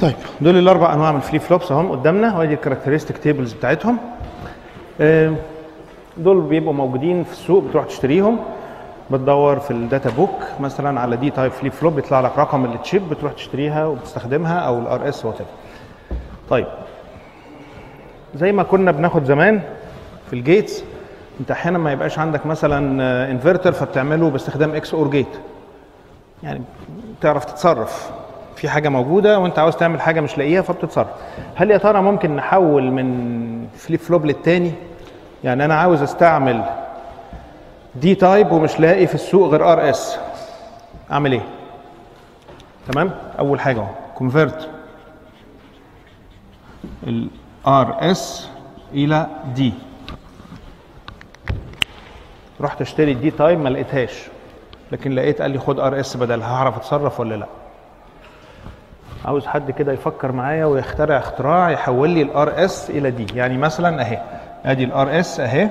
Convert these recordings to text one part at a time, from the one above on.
طيب دول الاربع انواع من الفليب فلوبس اهم قدامنا وادي الكاركترستيك تيبلز بتاعتهم آه، دول بيبقوا موجودين في السوق بتروح تشتريهم بتدور في الداتا بوك مثلا على دي تايب فليب فلوب بيطلع لك رقم التشيب بتروح تشتريها وبتستخدمها او الار اس وات طيب زي ما كنا بناخد زمان في الجيتس انت احيانا ما يبقاش عندك مثلا انفرتر فبتعمله باستخدام اكس اور جيت يعني تعرف تتصرف في حاجه موجوده وانت عاوز تعمل حاجه مش لاقيها فبتتصرف هل يا ترى ممكن نحول من فليب فلوب للتاني يعني انا عاوز استعمل دي تايب ومش لاقي في السوق غير ار اس اعمل ايه تمام اول حاجه اهو كونفرت الار اس الى دي رحت اشتري الدي تايب ما لقيتهاش لكن لقيت قال لي خد ار اس بدلها هعرف اتصرف ولا لا عاوز حد كده يفكر معايا ويخترع اختراع يحول لي الار اس الى دي يعني مثلا اهي ادي الار اس اهي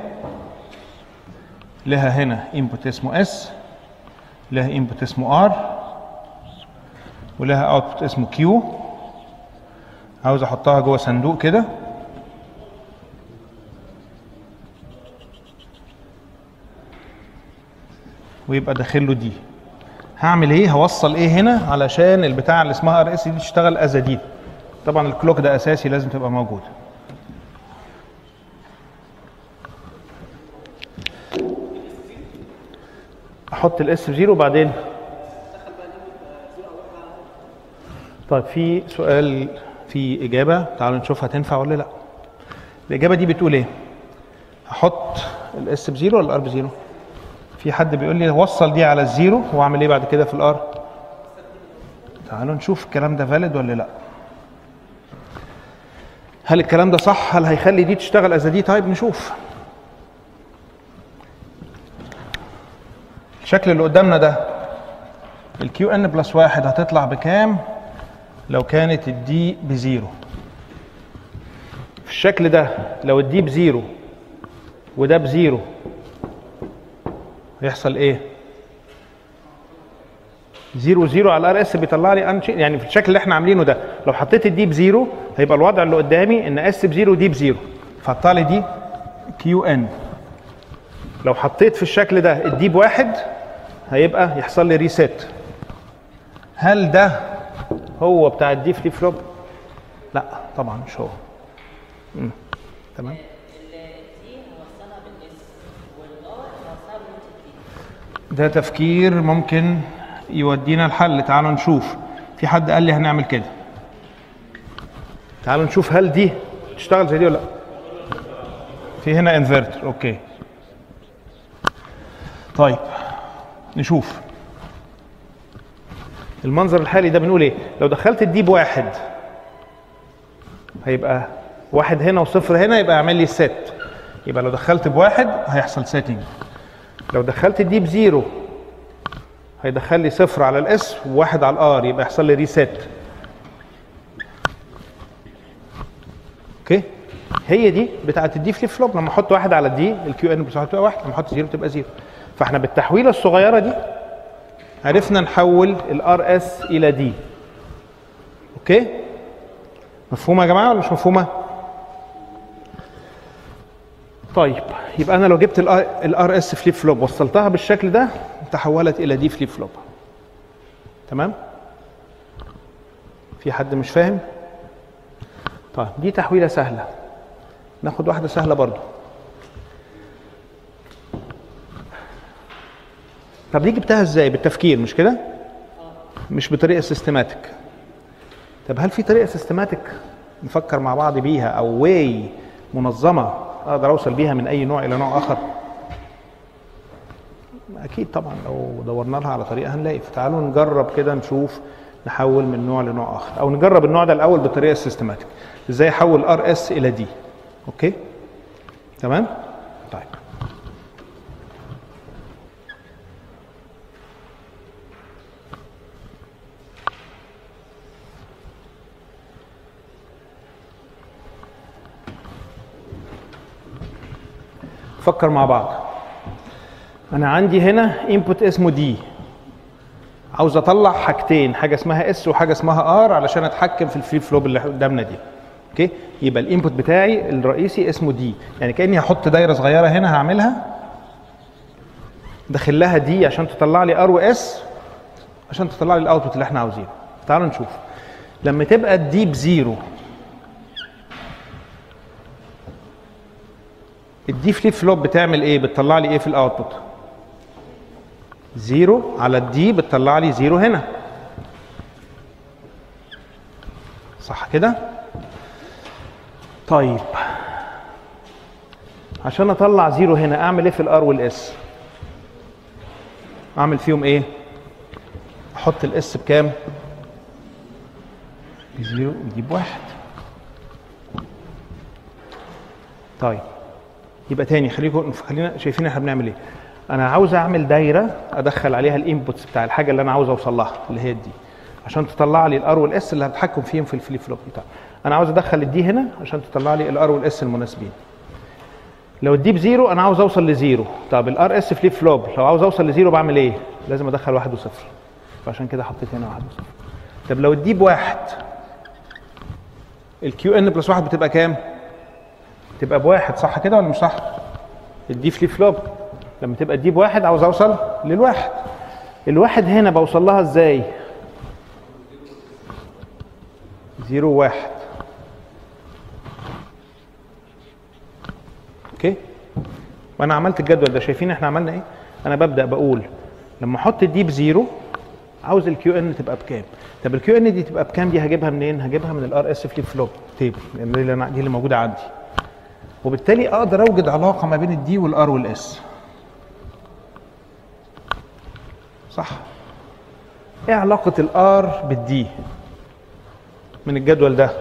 لها هنا انبوت اسمه اس لها انبوت اسمه ار ولها اوتبوت اسمه كيو عاوز احطها جوه صندوق كده ويبقى داخل له دي هعمل ايه هوصل ايه هنا علشان البتاع اللي اسمها ار اس دي تشتغل از دي طبعا الكلوك ده اساسي لازم تبقى موجود احط الاس في زيرو وبعدين طيب في سؤال في اجابه تعالوا نشوفها تنفع ولا لا الاجابه دي بتقول ايه هحط الاس بزيرو ولا الار بزيرو في حد بيقول لي وصل دي على الزيرو واعمل ايه بعد كده في الار تعالوا نشوف الكلام ده فاليد ولا لا هل الكلام ده صح هل هيخلي دي تشتغل از دي تايب نشوف الشكل اللي قدامنا ده الكيو ان بلس واحد هتطلع بكام لو كانت الدي بزيرو في الشكل ده لو الدي بزيرو وده بزيرو هيحصل ايه؟ زيرو زيرو على الار اس بيطلع لي انشي يعني في الشكل اللي احنا عاملينه ده لو حطيت الدي بزيرو هيبقى الوضع اللي قدامي ان اس بزيرو دي بزيرو فحطها لي دي كيو ان لو حطيت في الشكل ده الدي بواحد هيبقى يحصل لي ريسيت هل ده هو بتاع الدي فليب فلوب؟ لا طبعا مش هو مم. تمام ده تفكير ممكن يودينا الحل تعالوا نشوف في حد قال لي هنعمل كده تعالوا نشوف هل دي تشتغل زي دي ولا لا في هنا انفرتر اوكي طيب نشوف المنظر الحالي ده بنقول ايه لو دخلت الدي بواحد هيبقى واحد هنا وصفر هنا يبقى يعمل لي ست يبقى لو دخلت بواحد هيحصل سيتنج لو دخلت الدي بزيرو هيدخل لي صفر على الاس وواحد على الار يبقى يحصل لي ريسيت اوكي هي دي بتاعت الدي فليب فلوب لما احط واحد على الدي الكيو ان بتبقى واحد لما احط زيرو تبقى زيرو فاحنا بالتحويله الصغيره دي عرفنا نحول الار اس الى دي اوكي مفهومه يا جماعه ولا مش مفهومه طيب يبقى انا لو جبت الار اس فليب فلوب وصلتها بالشكل ده تحولت الى دي فليب فلوب تمام في حد مش فاهم طيب دي تحويله سهله ناخد واحده سهله برضو طب دي جبتها ازاي بالتفكير مش كده مش بطريقه سيستماتيك طب هل في طريقه سيستماتيك نفكر مع بعض بيها او واي منظمه اقدر اوصل بيها من اي نوع الى نوع اخر اكيد طبعا لو دورنا لها على طريقه هنلاقي فتعالوا نجرب كده نشوف نحول من نوع لنوع اخر او نجرب النوع ده الاول بالطريقه السيستماتيك ازاي احول ار اس الى دي اوكي تمام طيب فكر مع بعض انا عندي هنا انبوت اسمه دي عاوز اطلع حاجتين حاجه اسمها اس وحاجه اسمها ار علشان اتحكم في الفليب فلوب اللي قدامنا دي اوكي يبقى الانبوت بتاعي الرئيسي اسمه دي يعني كاني هحط دايره صغيره هنا هعملها داخل لها دي عشان تطلع لي ار واس عشان تطلع لي الاوتبوت اللي احنا عاوزينه تعالوا نشوف لما تبقى الدي بزيرو الدي فليب فلوب بتعمل ايه بتطلع لي ايه في الاوتبوت زيرو على الدي بتطلع لي زيرو هنا صح كده طيب عشان اطلع زيرو هنا اعمل ايه في الار والاس اعمل فيهم ايه احط الاس بكام بزيرو ودي بواحد طيب يبقى تاني خليكم خلينا شايفين احنا بنعمل ايه انا عاوز اعمل دايره ادخل عليها الانبوتس بتاع الحاجه اللي انا عاوز اوصل لها اللي هي دي عشان تطلع لي الار والاس اللي هتحكم فيهم في الفليب فلوب بتاع انا عاوز ادخل الدي هنا عشان تطلع لي الار والاس المناسبين لو الدي بزيرو انا عاوز اوصل لزيرو طب الار اس فليب فلوب لو عاوز اوصل لزيرو بعمل ايه لازم ادخل واحد وصفر فعشان كده حطيت هنا واحد وصفر طب لو الدي بواحد الكيو ان بلس واحد بتبقى كام تبقى بواحد صح كده ولا مش صح الدي فليب فلوب لما تبقى الدي بواحد عاوز اوصل للواحد الواحد هنا بوصل لها ازاي زيرو واحد اوكي وانا عملت الجدول ده شايفين احنا عملنا ايه انا ببدا بقول لما احط الدي بزيرو عاوز الكيو ان تبقى بكام طب الكيو ان دي تبقى بكام دي هجيبها منين هجيبها من الار اس فليب فلوب تيبل لان دي اللي, دي اللي موجوده عندي وبالتالي اقدر اوجد علاقه ما بين الدي والار والاس صح ايه علاقه الار بالدي من الجدول ده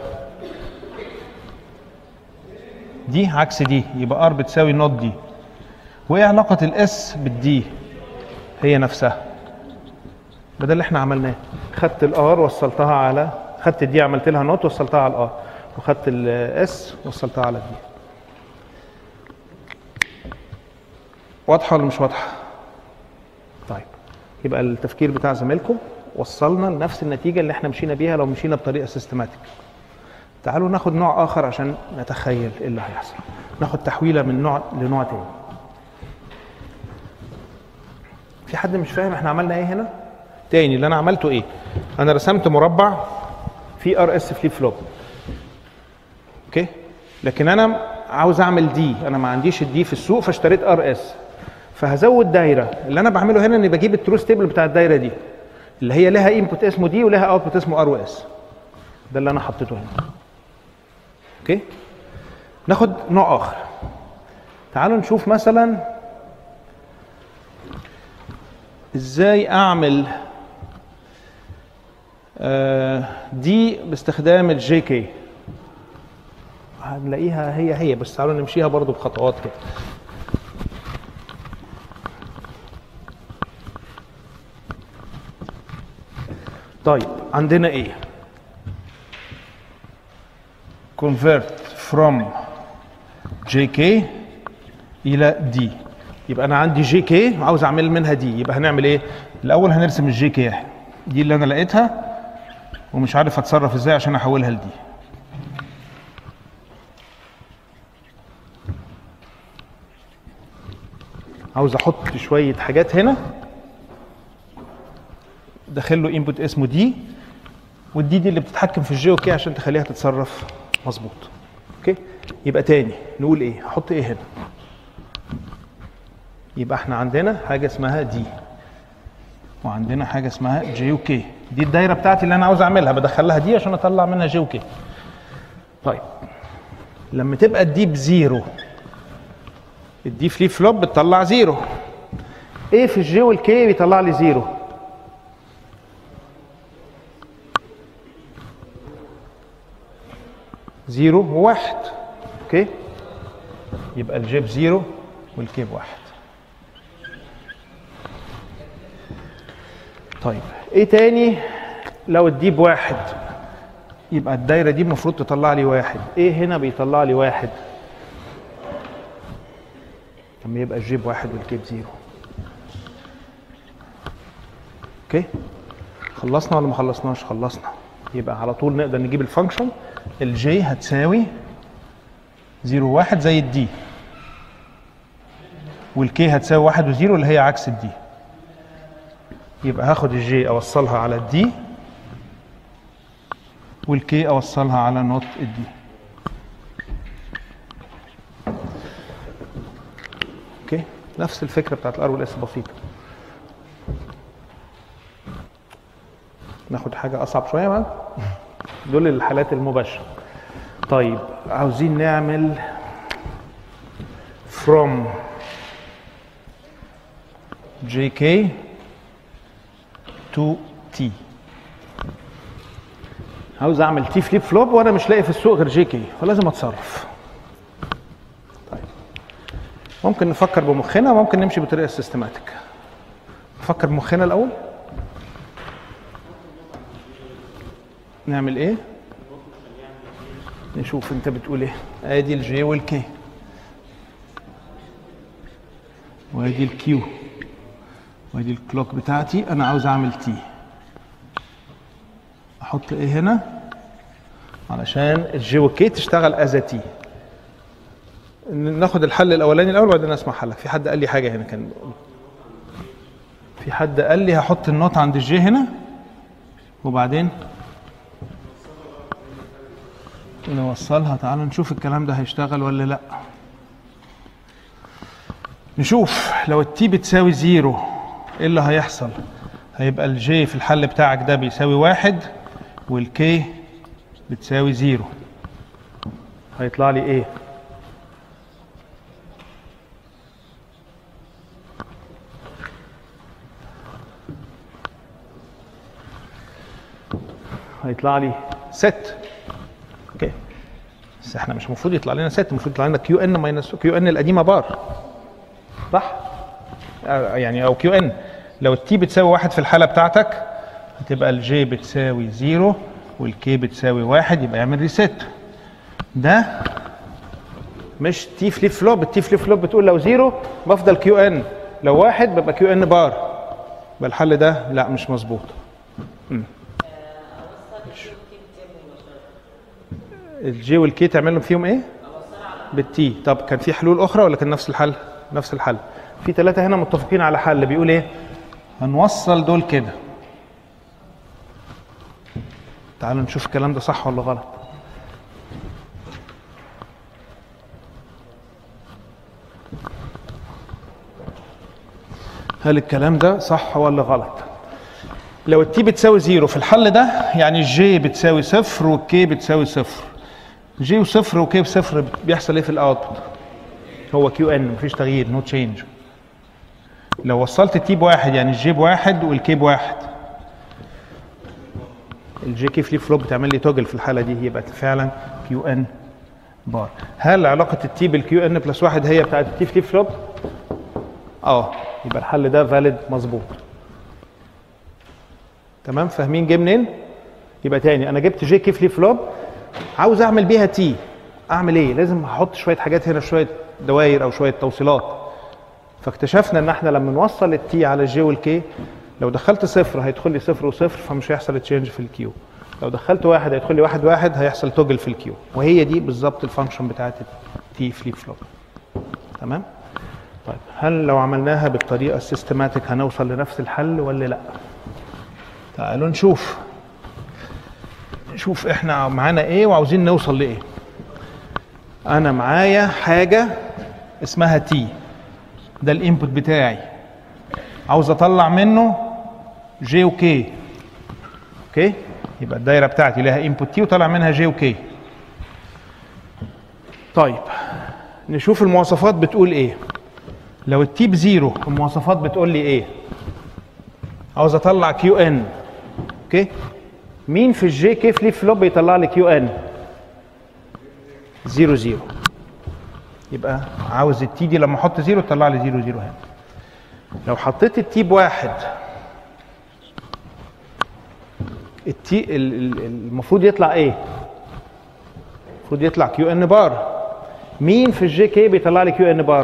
دي عكس دي يبقى ار بتساوي نوت دي وايه علاقه الاس بالدي هي نفسها ده اللي احنا عملناه خدت الار وصلتها على خدت الدي عملت لها نوت وصلتها على الار وخدت الاس وصلتها على الدي واضحه ولا مش واضحه طيب يبقى التفكير بتاع زميلكم وصلنا لنفس النتيجه اللي احنا مشينا بيها لو مشينا بطريقه سيستماتيك تعالوا ناخد نوع اخر عشان نتخيل ايه اللي هيحصل ناخد تحويله من نوع لنوع تاني في حد مش فاهم احنا عملنا ايه هنا تاني اللي انا عملته ايه انا رسمت مربع فيه ار اس فليب فلوب اوكي لكن انا عاوز اعمل دي انا ما عنديش الدي في السوق فاشتريت ار اس فهزود دايره اللي انا بعمله هنا اني بجيب التروس تيبل بتاع الدايره دي اللي هي لها انبوت اسمه دي ولها اوتبوت اسمه ار واس ده اللي انا حطيته هنا اوكي ناخد نوع اخر تعالوا نشوف مثلا ازاي اعمل آه دي باستخدام الجي كي هنلاقيها هي هي بس تعالوا نمشيها برضو بخطوات كده طيب عندنا ايه convert from jk الى d يبقى انا عندي جي كي وعاوز اعمل منها دي يبقى هنعمل ايه الاول هنرسم الجي كي دي اللي انا لقيتها ومش عارف اتصرف ازاي عشان احولها لدي عاوز احط شويه حاجات هنا داخل له انبوت اسمه دي والدي دي اللي بتتحكم في الجي اوكي عشان تخليها تتصرف مظبوط اوكي يبقى تاني نقول ايه احط ايه هنا يبقى احنا عندنا حاجه اسمها دي وعندنا حاجه اسمها جي وكي دي الدايره بتاعتي اللي انا عاوز اعملها بدخلها دي عشان اطلع منها جي وكي طيب لما تبقى الدي بزيرو الدي فليب فلوب بتطلع زيرو ايه في الجي والكي بيطلع لي زيرو زيرو وواحد اوكي يبقى الجي بزيرو والكي بواحد طيب ايه تاني لو الدي بواحد يبقى الدايره دي المفروض تطلع لي واحد ايه هنا بيطلع لي واحد لما يبقى الجي بواحد والكي بزيرو اوكي خلصنا ولا ما خلصناش خلصنا يبقى على طول نقدر نجيب الفانكشن الجي هتساوي 0 1 زي الدي والكي هتساوي 1 و0 اللي هي عكس الدي يبقى هاخد الجي اوصلها على الدي والكي اوصلها على نوت الدي اوكي نفس الفكره بتاعت الار والاس بسيطه ناخد حاجه اصعب شويه بقى دول الحالات المباشره طيب عاوزين نعمل from jk to t عاوز اعمل تي فليب فلوب وانا مش لاقي في السوق غير جي كي فلازم اتصرف طيب ممكن نفكر بمخنا وممكن نمشي بطريقه سيستماتيك نفكر بمخنا الاول نعمل ايه نشوف انت بتقول ايه ادي الجي والكي وادي الكيو وادي الكلوك بتاعتي انا عاوز اعمل تي احط ايه هنا علشان الجي والكي تشتغل از تي ناخد الحل الاولاني الاول وبعدين اسمع حلك في حد قال لي حاجه هنا كان في حد قال لي هحط النوت عند الجي هنا وبعدين نوصلها تعالوا نشوف الكلام ده هيشتغل ولا لا نشوف لو التي بتساوي زيرو ايه اللي هيحصل هيبقى الجي في الحل بتاعك ده بيساوي واحد والكي بتساوي زيرو هيطلع لي ايه هيطلع لي ست اوكي بس احنا مش المفروض يطلع لنا ست المفروض يطلع لنا كيو ان ماينس كيو ان القديمه بار صح آه، يعني او كيو ان لو التي بتساوي واحد في الحاله بتاعتك هتبقى الجي بتساوي زيرو والكي بتساوي واحد يبقى يعمل ريست ده مش تي فليب فلوب التي فليب فلوب بتقول لو زيرو بفضل كيو ان لو واحد ببقى كيو ان بار يبقى الحل ده لا مش مظبوط الجي والكي تعمل لهم فيهم ايه؟ بالتي طب كان في حلول اخرى ولا كان نفس الحل؟ نفس الحل في ثلاثة هنا متفقين على حل بيقول ايه؟ هنوصل دول كده تعالوا نشوف الكلام ده صح ولا غلط هل الكلام ده صح ولا غلط؟ لو التي بتساوي زيرو في الحل ده يعني الجي بتساوي صفر والكي بتساوي صفر جي وصفر وكي بصفر بيحصل ايه في الاوتبوت؟ هو كيو ان مفيش تغيير نو تشينج لو وصلت التي بواحد يعني الجي بواحد والكي بواحد الجي كي فليب فلوب بتعمل لي توجل في الحاله دي يبقى فعلا كيو ان بار هل علاقه التي بالكيو ان بلس واحد هي بتاعت التي فليب فلوب؟ اه يبقى الحل ده فاليد مظبوط تمام فاهمين جه منين؟ يبقى تاني انا جبت جي كي فليب فلوب عاوز اعمل بيها تي اعمل ايه؟ لازم احط شويه حاجات هنا شويه دواير او شويه توصيلات فاكتشفنا ان احنا لما نوصل التي على الجي والكي لو دخلت صفر هيدخل لي صفر وصفر فمش هيحصل تشينج في الكيو لو دخلت واحد هيدخل لي واحد واحد هيحصل توجل في الكيو وهي دي بالظبط الفانكشن بتاعت التي فليب فلوب تمام طيب هل لو عملناها بالطريقه السيستماتيك هنوصل لنفس الحل ولا لا تعالوا نشوف نشوف احنا معانا ايه وعاوزين نوصل لايه انا معايا حاجه اسمها تي ده الانبوت بتاعي عاوز اطلع منه جي وكي اوكي يبقى الدايره بتاعتي لها انبوت تي وطلع منها جي وكي طيب نشوف المواصفات بتقول ايه لو التي بزيرو المواصفات بتقول لي ايه عاوز اطلع كيو ان اوكي مين في الجي كي فليب فلوب يطلع لي كيو ان زيرو زيرو يبقى عاوز التي دي لما احط زيرو تطلع لي زيرو زيرو هنا لو حطيت التي بواحد التي ال- ال- المفروض يطلع ايه؟ المفروض يطلع كيو ان بار مين في الجي كي بيطلع لي كيو ان بار؟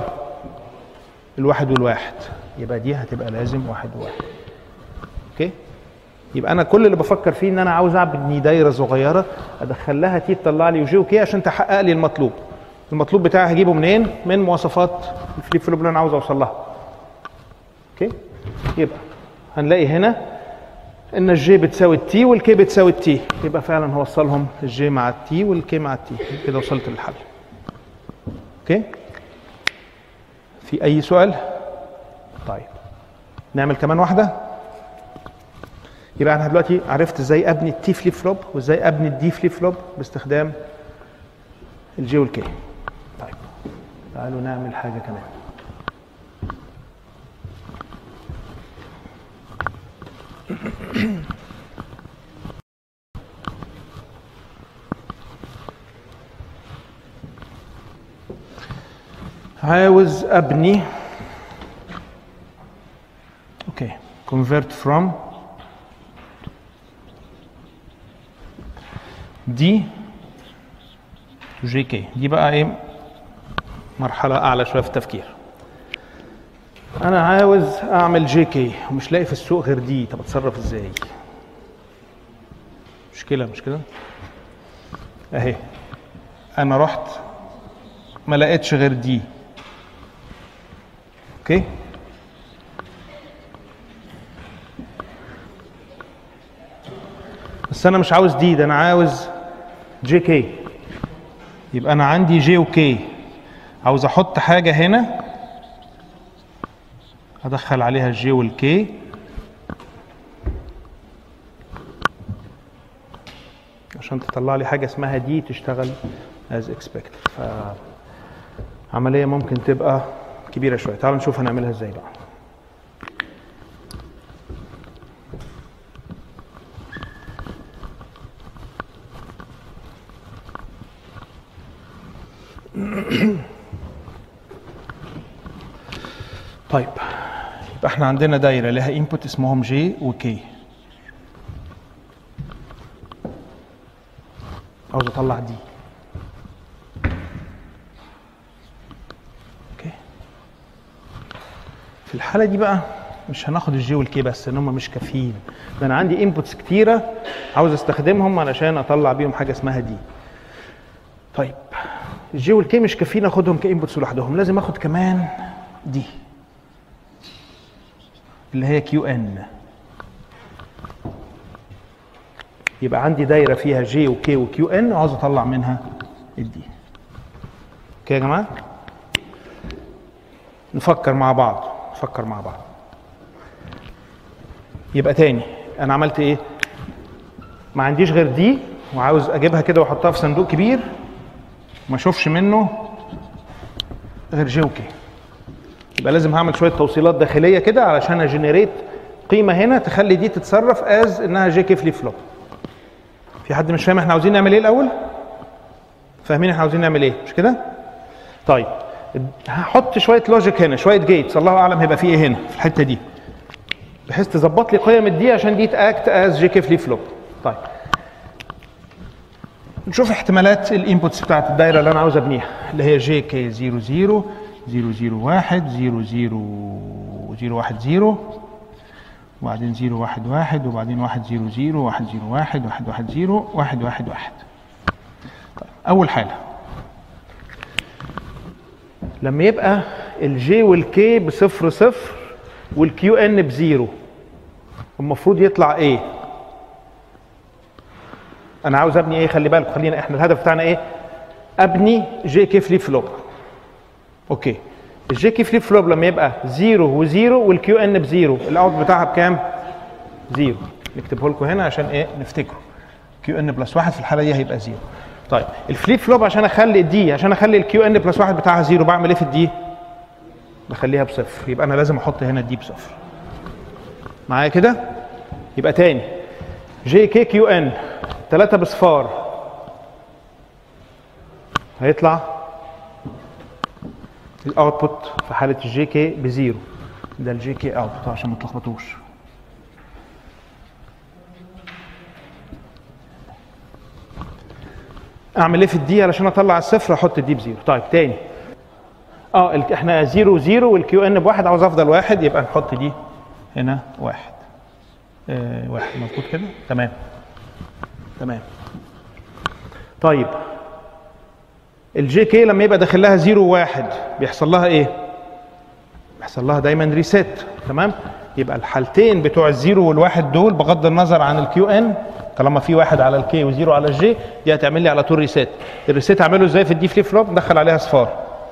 الواحد والواحد يبقى دي هتبقى لازم واحد وواحد اوكي؟ يبقى انا كل اللي بفكر فيه ان انا عاوز ابني دايره صغيره ادخل لها تي تطلع لي وجي وكي عشان تحقق لي المطلوب المطلوب بتاعي هجيبه منين من مواصفات الفليب فلوب اللي انا عاوز اوصل لها اوكي يبقى هنلاقي هنا ان الجي بتساوي التي والكي بتساوي التي يبقى فعلا هوصلهم الجي مع التي والكي مع التي كده وصلت للحل اوكي في اي سؤال طيب نعمل كمان واحده يبقى انا دلوقتي عرفت ازاي ابني التي فليب فلوب وازاي ابني الدي فليب فلوب باستخدام الجي والكي طيب تعالوا نعمل حاجه كمان عاوز ابني اوكي convert from دي جي كي دي بقى ايه مرحلة أعلى شوية في التفكير أنا عاوز أعمل جي كي ومش لاقي في السوق غير دي طب أتصرف إزاي؟ مشكلة مش كده؟ أهي أنا رحت ما لقيتش غير دي أوكي؟ بس أنا مش عاوز دي ده أنا عاوز جي كي يبقى انا عندي جي وكي عاوز احط حاجه هنا ادخل عليها الجي والكي عشان تطلع لي حاجه اسمها دي تشتغل as expected فعمليه ممكن تبقى كبيره شويه تعالوا نشوف هنعملها ازاي بقى طيب يبقى احنا عندنا دايره لها انبوت اسمهم جي وكي عاوز اطلع دي اوكي في الحاله دي بقى مش هناخد الجي والكي بس ان هم مش كافيين ده انا عندي انبوتس كتيره عاوز استخدمهم علشان اطلع بيهم حاجه اسمها دي طيب الجي والكي مش كافيين اخدهم كانبوتس لوحدهم لازم اخد كمان دي اللي هي كيو ان يبقى عندي دايره فيها جي وكي وكيو ان وعاوز اطلع منها الدي اوكي يا جماعه نفكر مع بعض نفكر مع بعض يبقى تاني انا عملت ايه ما عنديش غير دي وعاوز اجيبها كده واحطها في صندوق كبير ما اشوفش منه غير جي وكي يبقى لازم هعمل شويه توصيلات داخليه كده علشان اجنريت قيمه هنا تخلي دي تتصرف از انها جي كي فليب فلوب في حد مش فاهم احنا عاوزين نعمل ايه الاول فاهمين احنا عاوزين نعمل ايه مش كده طيب هحط شويه لوجيك هنا شويه جيتس الله اعلم هيبقى فيه ايه هنا في الحته دي بحيث تظبط لي قيم الدي عشان دي تاكت از جي كي فليب فلوب طيب نشوف احتمالات الانبوتس بتاعت الدايره اللي انا عاوز ابنيها اللي هي جي كي 0 0 0 0 1 0 0 0 1 0 وبعدين 0 1 1 وبعدين 1 0 0 1 0 1 1 1 0 1 1 1 طيب اول حاله لما يبقى الجي والكي بصفر صفر والكيو ان بزيرو المفروض يطلع ايه؟ انا عاوز ابني ايه خلي بالكم خلينا احنا الهدف بتاعنا ايه؟ ابني جي كي فليب فلوب اوكي الجي كي فليب فلوب لما يبقى زيرو وزيرو والكيو ان بزيرو الاوت بتاعها بكام؟ زيرو نكتبه لكم هنا عشان ايه نفتكره كيو ان بلس واحد في الحاله دي هيبقى زيرو طيب الفليب فلوب عشان اخلي الدي عشان اخلي الكيو ان بلس واحد بتاعها زيرو بعمل ايه في الدي؟ بخليها بصفر يبقى انا لازم احط هنا الدي بصفر معايا كده؟ يبقى تاني جي كي كيو ان 3 بصفار هيطلع الاوتبوت في حاله الجي كي بزيرو ده الجي كي اوتبوت عشان ما تلخبطوش اعمل ايه في الدي علشان اطلع الصفر احط الدي بزيرو طيب تاني اه ال- احنا زيرو زيرو والكيو ان بواحد عاوز افضل واحد يبقى نحط دي هنا واحد آه واحد مظبوط كده تمام تمام طيب الجي كي لما يبقى داخل لها زيرو وواحد بيحصل لها ايه؟ بيحصل لها دايما ريست تمام؟ يبقى الحالتين بتوع الزيرو والواحد دول بغض النظر عن الكيو ان طالما في واحد على الكي وزيرو على الجي دي هتعمل لي على طول ريست الريست اعمله ازاي في الدي فليب فلوب ندخل عليها صفار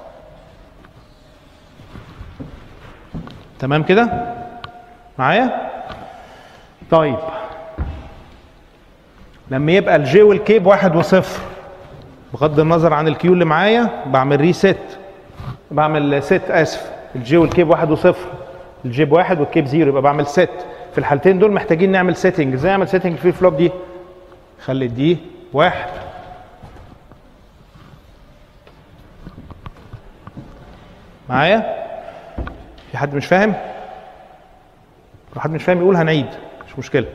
تمام كده معايا طيب لما يبقى الجي والكي بواحد وصفر بغض النظر عن الكيو اللي معايا بعمل ريست بعمل ست اسف الجي والكي بواحد وصفر الجي بواحد والكي بزيرو يبقى بعمل ست في الحالتين دول محتاجين نعمل سيتنج ازاي اعمل سيتنج في الفلوب دي خلي دي واحد معايا في حد مش فاهم لو حد مش فاهم يقول هنعيد مش مشكله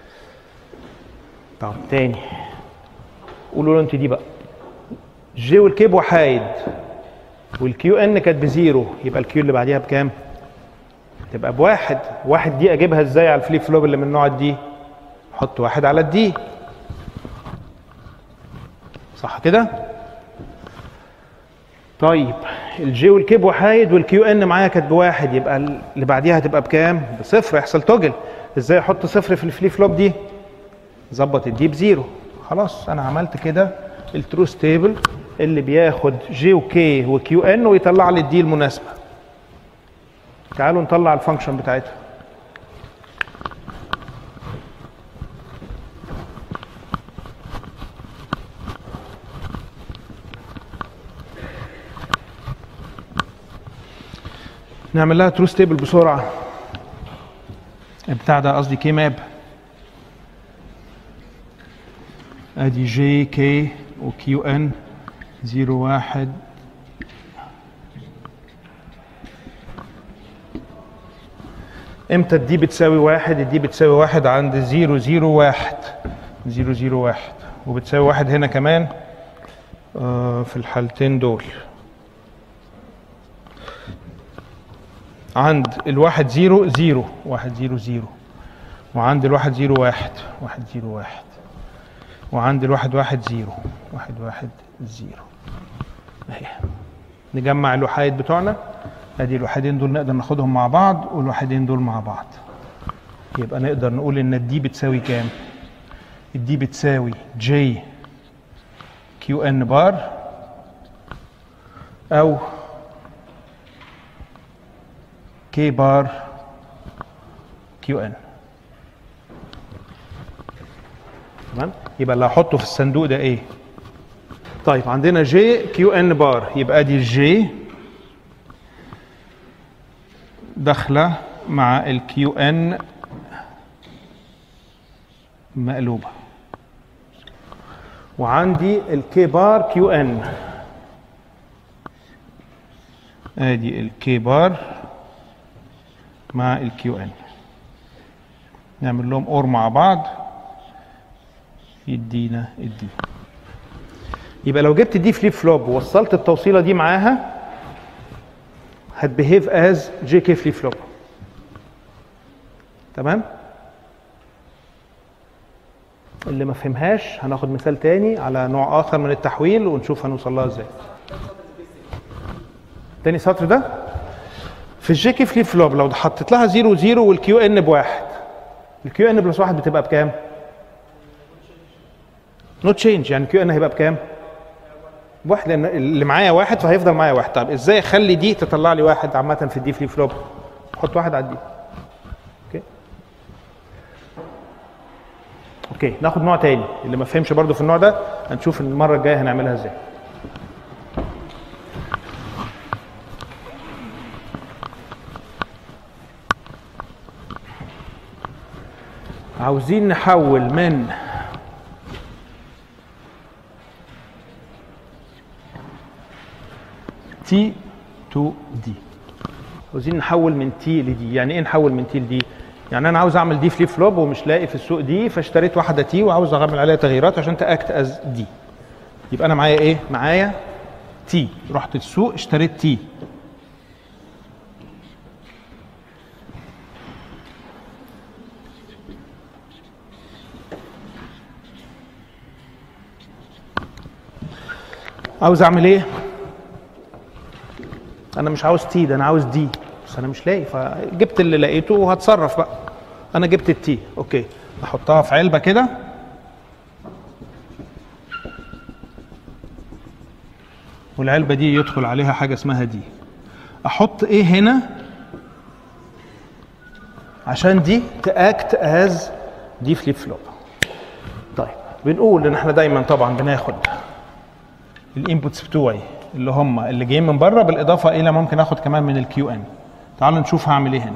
طب تاني قولوا له انت دي بقى جي والكي بوحايد والكيو ان كانت بزيرو يبقى الكيو اللي بعديها بكام؟ تبقى بواحد واحد دي اجيبها ازاي على الفليب فلوب اللي من نوع الدي؟ احط واحد على الدي صح كده؟ طيب الجي والكي بوحايد والكيو ان معايا كانت بواحد يبقى اللي بعديها هتبقى بكام؟ بصفر يحصل توجل ازاي احط صفر في الفليب فلوب دي؟ ظبط الدي بزيرو خلاص انا عملت كده التروث تيبل اللي بياخد جي وكي وكيو ان ويطلع لي الدي المناسبه تعالوا نطلع الفانكشن بتاعتها نعمل لها تروث تيبل بسرعه بتاع ده قصدي كي ماب ادي جي كي وكيو ان زيرو واحد امتى الدي بتساوي واحد الدي بتساوي واحد عند زيرو زيرو واحد زيرو زيرو واحد وبتساوي واحد هنا كمان آه في الحالتين دول عند الواحد زيرو زيرو واحد زيرو زيرو وعند الواحد زيرو واحد واحد زيرو واحد وعند الواحد واحد زيرو واحد واحد زيرو اهي نجمع الوحيد بتوعنا ادي الوحيدين دول نقدر ناخدهم مع بعض والوحيدين دول مع بعض يبقى نقدر نقول ان الدي بتساوي كام الدي بتساوي جي كيو ان بار او كي بار كيو ان تمام يبقى اللي هحطه في الصندوق ده ايه طيب عندنا جي كيو ان بار يبقى دي الجي داخله مع الكيو ان مقلوبه وعندي الكي بار كيو ان ادي الكي بار مع الكيو ان نعمل لهم اور مع بعض يدينا الدي يبقى لو جبت دي فليب فلوب ووصلت التوصيله دي معاها هتبيهيف از جي كي فليب فلوب تمام اللي ما فهمهاش هناخد مثال تاني على نوع اخر من التحويل ونشوف هنوصل لها ازاي تاني سطر ده في الجي كي فليب فلوب لو حطيت لها 0 0 والكيو ان بواحد الكيو ان بلس واحد بتبقى بكام؟ نو تشينج يعني كيو ان هيبقى بكام؟ واحد لان اللي معايا واحد فهيفضل معايا واحد طب ازاي اخلي دي تطلع لي واحد عامه في الدي فليب فلوب؟ حط واحد على الدي اوكي اوكي ناخد نوع تاني اللي ما فهمش برضو في النوع ده هنشوف المره الجايه هنعملها ازاي عاوزين نحول من تي تو دي عاوزين نحول من تي لدي يعني ايه نحول من تي لدي يعني انا عاوز اعمل دي فليب فلوب ومش لاقي في السوق دي فاشتريت واحده تي وعاوز اعمل عليها تغييرات عشان تاكت از دي يبقى انا معايا ايه معايا تي رحت السوق اشتريت تي عاوز اعمل ايه انا مش عاوز تي ده انا عاوز دي بس انا مش لاقي فجبت اللي لقيته وهتصرف بقى انا جبت التي اوكي احطها في علبه كده والعلبه دي يدخل عليها حاجه اسمها دي احط ايه هنا عشان دي تاكت از دي فليب فلوب طيب بنقول ان احنا دايما طبعا بناخد الانبوتس بتوعي اللي هم اللي جايين من بره بالاضافه الى ممكن اخد كمان من الكيو ان تعالوا نشوف هعمل ايه هنا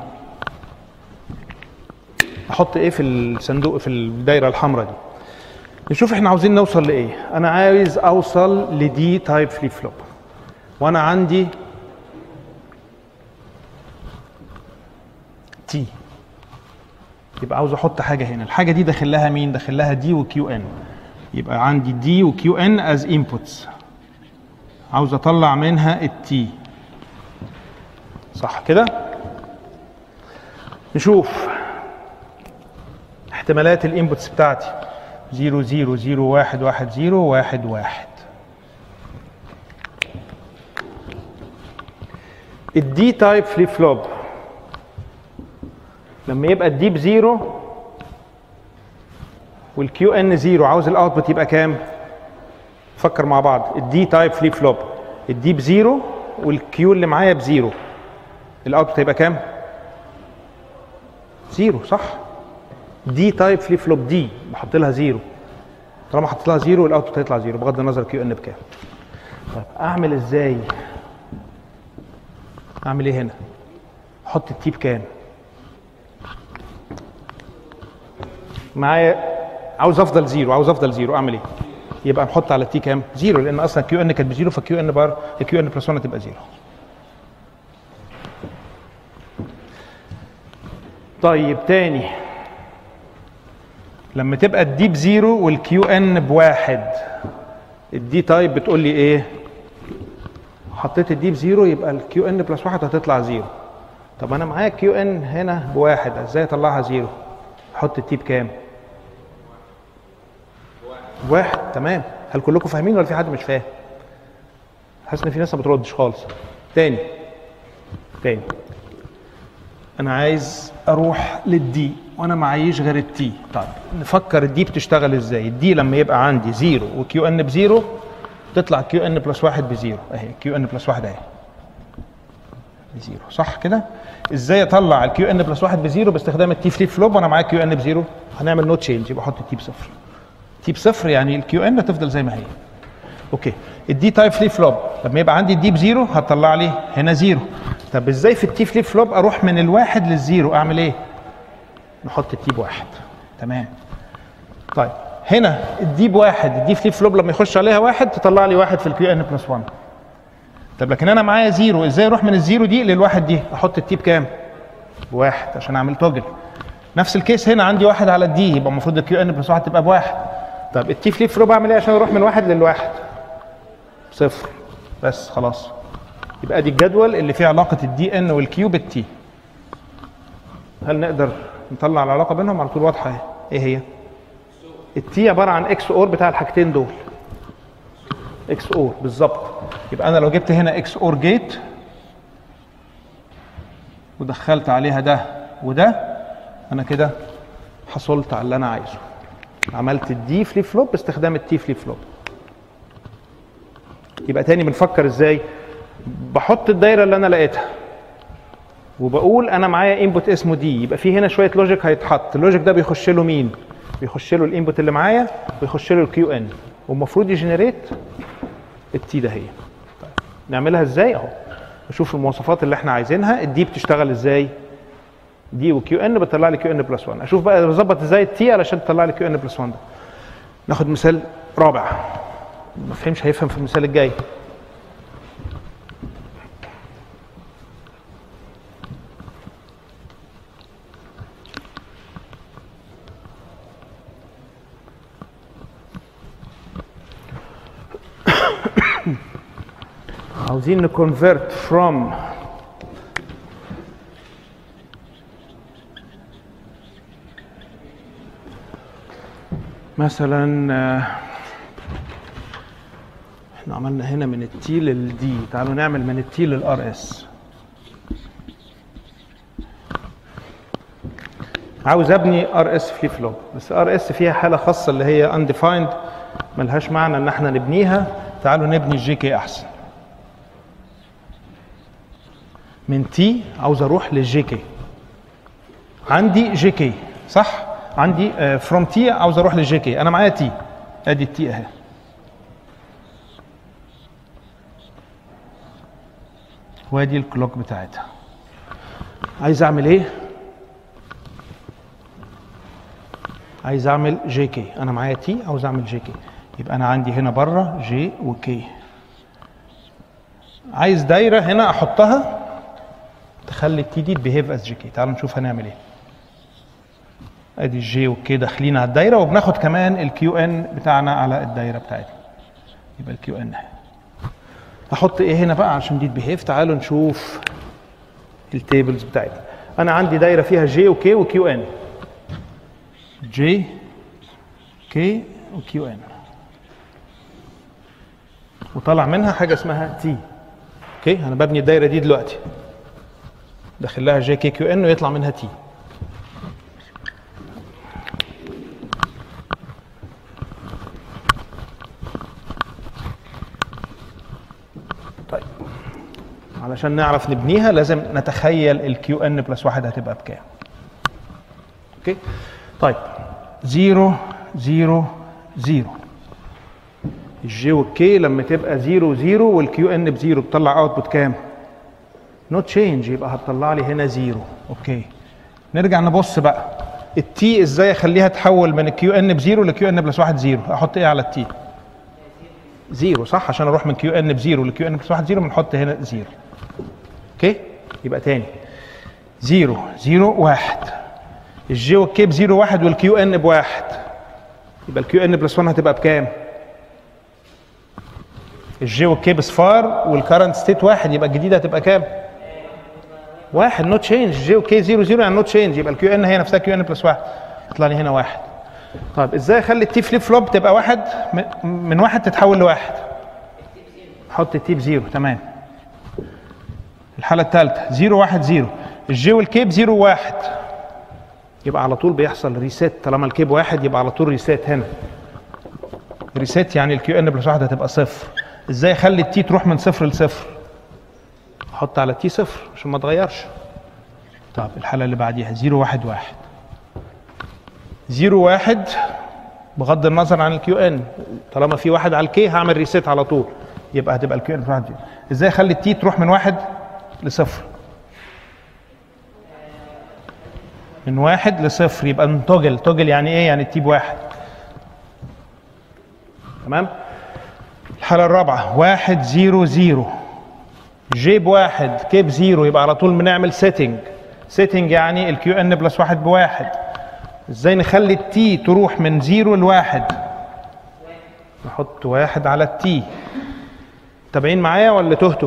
احط ايه في الصندوق في الدايره الحمراء دي نشوف احنا عاوزين نوصل لايه انا عايز اوصل لدي تايب فليب فلوب وانا عندي تي يبقى عاوز احط حاجه هنا الحاجه دي داخل لها مين داخل لها دي وكيو ان يبقى عندي دي وكيو ان از انبوتس عاوز اطلع منها التي صح كده نشوف احتمالات الانبوتس بتاعتي 0 0 0 1 1 0 1 1 الدي تايب فليب فلوب لما يبقى الدي بزيرو والكيو ان زيرو عاوز الاوتبوت يبقى كام؟ فكر مع بعض الدي تايب فليب فلوب الدي بزيرو والكيو اللي معايا بزيرو الاوتبوت هيبقى كام؟ زيرو صح؟ دي تايب فليب فلوب دي بحط لها زيرو طالما حطيت لها زيرو الاوتبوت هيطلع زيرو بغض النظر كيو ان بكام طيب اعمل ازاي؟ اعمل ايه هنا؟ احط التي بكام؟ معايا عاوز افضل زيرو عاوز افضل زيرو اعمل ايه؟ يبقى نحط على التي كام؟ زيرو لان اصلا كيو ان كانت بزيرو فكيو ان بار كيو ان بلس 1 هتبقى زيرو. طيب تاني لما تبقى الدي بزيرو والكيو ان بواحد الدي تايب بتقول لي ايه؟ حطيت الدي بزيرو يبقى الكيو ان بلس واحد هتطلع زيرو. طب انا معايا كيو ان هنا بواحد ازاي اطلعها زيرو؟ احط التي بكام؟ واحد تمام هل كلكم فاهمين ولا في حد مش فاهم؟ حاسس ان في ناس ما بتردش خالص تاني تاني انا عايز اروح للدي وانا معيش غير التي طيب نفكر الدي بتشتغل ازاي الدي لما يبقى عندي زيرو وكيو ان بزيرو تطلع كيو ان بلس واحد بزيرو اهي كيو ان بلس واحد اهي بزيرو صح كده ازاي اطلع الكيو ان بلس واحد بزيرو باستخدام التي فليب فلوب وانا معايا كيو ان بزيرو هنعمل نوت تشينج يبقى احط التي بصفر تي بصفر يعني الكيو ان تفضل زي ما هي اوكي الدي تايب فليب فلوب لما يبقى عندي الدي بزيرو هتطلع لي هنا زيرو طب ازاي في التي فليب فلوب اروح من الواحد للزيرو اعمل ايه نحط التي بواحد تمام طيب هنا الدي بواحد الدي فليب فلوب لما يخش عليها واحد تطلع لي واحد في الكيو ان بلس 1 طب لكن انا معايا زيرو ازاي اروح من الزيرو دي للواحد دي احط التي بكام بواحد عشان اعمل توجل نفس الكيس هنا عندي واحد على الدي يبقى المفروض الكيو ان بلس واحد تبقى بواحد طب التي فليب فلوب اعمل ايه عشان اروح من واحد للواحد صفر بس خلاص يبقى دي الجدول اللي فيه علاقه الدي ان والكيو بالتي هل نقدر نطلع العلاقه بينهم على طول واضحه اهي ايه هي التي عباره عن اكس اور بتاع الحاجتين دول اكس اور بالظبط يبقى انا لو جبت هنا اكس اور جيت ودخلت عليها ده وده انا كده حصلت على اللي انا عايزه عملت الدي فليب فلوب باستخدام التي فليب فلوب يبقى تاني بنفكر ازاي بحط الدايره اللي انا لقيتها وبقول انا معايا انبوت اسمه دي يبقى في هنا شويه لوجيك هيتحط اللوجيك ده بيخش له مين بيخش له الانبوت اللي معايا ويخش له الكيو ان والمفروض يجنريت التي ده هي طيب نعملها ازاي اهو نشوف المواصفات اللي احنا عايزينها الدي بتشتغل ازاي دي وكيو ان بتطلع لي كيو ان بلس 1 اشوف بقى بظبط ازاي التي علشان تطلع لي كيو ان بلس 1 ده ناخد مثال رابع ما فهمش هيفهم في المثال الجاي عاوزين نكونفرت from مثلا احنا عملنا هنا من التي للدي تعالوا نعمل من التي للار اس عاوز ابني ار اس فليب فلوب بس ار اس فيها حاله خاصه اللي هي undefined ملهاش معنى ان احنا نبنيها تعالوا نبني الجي كي احسن من تي عاوز اروح للجي كي عندي جي كي صح عندي فروم تي عاوز اروح للجي كي انا معايا تي ادي التي اهي وادي الكلوك بتاعتها عايز اعمل ايه عايز اعمل جي كي انا معايا تي عاوز اعمل جي كي يبقى انا عندي هنا بره جي وكي عايز دايره هنا احطها تخلي التي دي تبيهيف از جي كي تعالوا نشوف هنعمل ايه ادي الجي والكي داخلين على الدايره وبناخد كمان الكيو ان بتاعنا على الدايره بتاعتنا يبقى الكيو ان اهي احط ايه هنا بقى عشان دي تبيهيف تعالوا نشوف التيبلز بتاعتنا انا عندي دايره فيها جي وكي وكيو ان جي كي وكيو ان وطلع منها حاجه اسمها تي اوكي انا ببني الدايره دي دلوقتي داخل لها جي كي كيو ان ويطلع منها تي طيب علشان نعرف نبنيها لازم نتخيل الكيو ان بلس واحد هتبقى بكام اوكي طيب زيرو زيرو زيرو الجي والكي لما تبقى زيرو زيرو والكيو ان بزيرو بتطلع اوتبوت كام؟ نو تشينج يبقى هتطلع لي هنا زيرو اوكي نرجع نبص بقى التي ازاي اخليها تحول من الكيو ان بزيرو لكيو ان بلس واحد زيرو احط ايه على التي؟ زيرو صح عشان اروح من كيو ان بزيرو لكيو ان بلس واحد زيرو بنحط هنا زيرو اوكي يبقى تاني زيرو زيرو واحد الجي والكي بزيرو واحد والكيو ان بواحد يبقى الكيو ان بلس 1 هتبقى بكام؟ الجي والكي بصفار والكرنت ستيت واحد يبقى الجديده هتبقى كام؟ واحد نو تشينج جي والكي زيرو زيرو يعني نو تشينج يبقى الكيو ان هي نفسها كيو ان بلس واحد يطلع لي هنا واحد طيب ازاي اخلي التي فليب فلوب تبقى واحد من- من واحد تتحول لواحد؟ حط التي بزيرو تمام الحاله الثالثه زيرو واحد زيرو الجي والكي بزيرو واحد يبقى على طول بيحصل ريسيت طالما الكيب واحد يبقى على طول ريسيت هنا ريسيت يعني الكيو ان بلس واحد هتبقى صفر ازاي اخلي التي تروح من صفر لصفر احط على التي صفر عشان ما تغيرش طب الحاله اللي بعديها زيرو واحد واحد زيرو واحد بغض النظر عن الكيو ان طالما في واحد على الكي هعمل ريسيت على طول يبقى هتبقى الكيو ان بلس واحد زيرو. ازاي اخلي التي تروح من واحد لصفر من واحد لصفر يبقى نتوجل توجل يعني ايه يعني التي بواحد تمام الحالة الرابعة واحد زيرو زيرو جي بواحد كي بزيرو يبقى على طول بنعمل سيتنج سيتنج يعني الكيو ان بلس واحد بواحد ازاي نخلي التي تروح من زيرو لواحد نحط واحد على التي متابعين معايا ولا تهتوا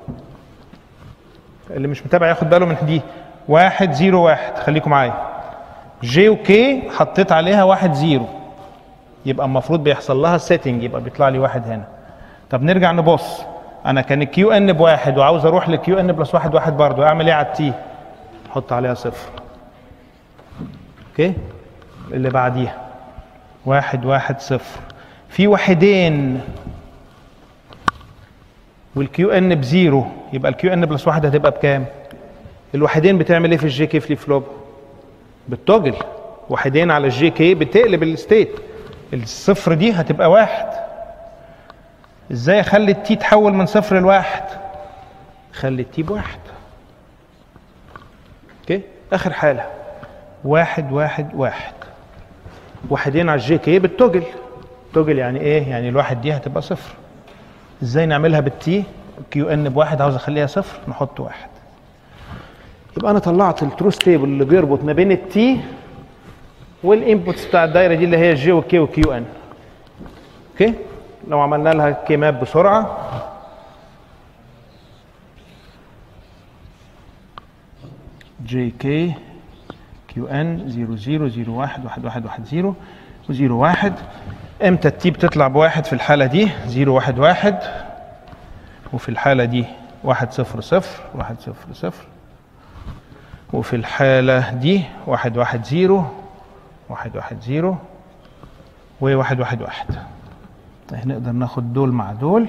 اللي مش متابع ياخد باله من دي واحد زيرو واحد خليكم معايا جي وكي حطيت عليها واحد زيرو يبقى المفروض بيحصل لها سيتنج يبقى بيطلع لي واحد هنا طب نرجع نبص انا كان الكيو ان بواحد وعاوز اروح للكيو ان بلس واحد واحد برضه اعمل ايه على التي احط عليها صفر اوكي اللي بعديها واحد واحد صفر في واحدين والكيو ان بزيرو يبقى الكيو ان بلس واحد هتبقى بكام؟ الوحدين بتعمل ايه في الجي كي فليب فلوب؟ بتوجل وحدين على الجي كي بتقلب الستيت الصفر دي هتبقى واحد ازاي اخلي التي تحول من صفر لواحد؟ خلي التي بواحد اوكي اخر حاله واحد واحد واحد واحدين على الجي كي بالتوجل توجل يعني ايه؟ يعني الواحد دي هتبقى صفر ازاي نعملها بالتي كيو ان بواحد عاوز اخليها صفر نحط واحد يبقى انا طلعت التروس تيبل اللي بيربط ما بين التي والانبوتس بتاع الدايره دي اللي هي الجي والكي والكيو ان اوكي لو عملنا لها كيماب بسرعه جي كي كيو ان 0 0 0 1 1 1 1 0 و0 1 امتى التي بتطلع بواحد في الحالة دي زيرو واحد واحد وفي الحالة دي واحد صفر صفر واحد صفر صفر وفي الحالة دي واحد واحد زيرو واحد واحد زيرو وواحد واحد واحد طيب نقدر ناخد دول مع دول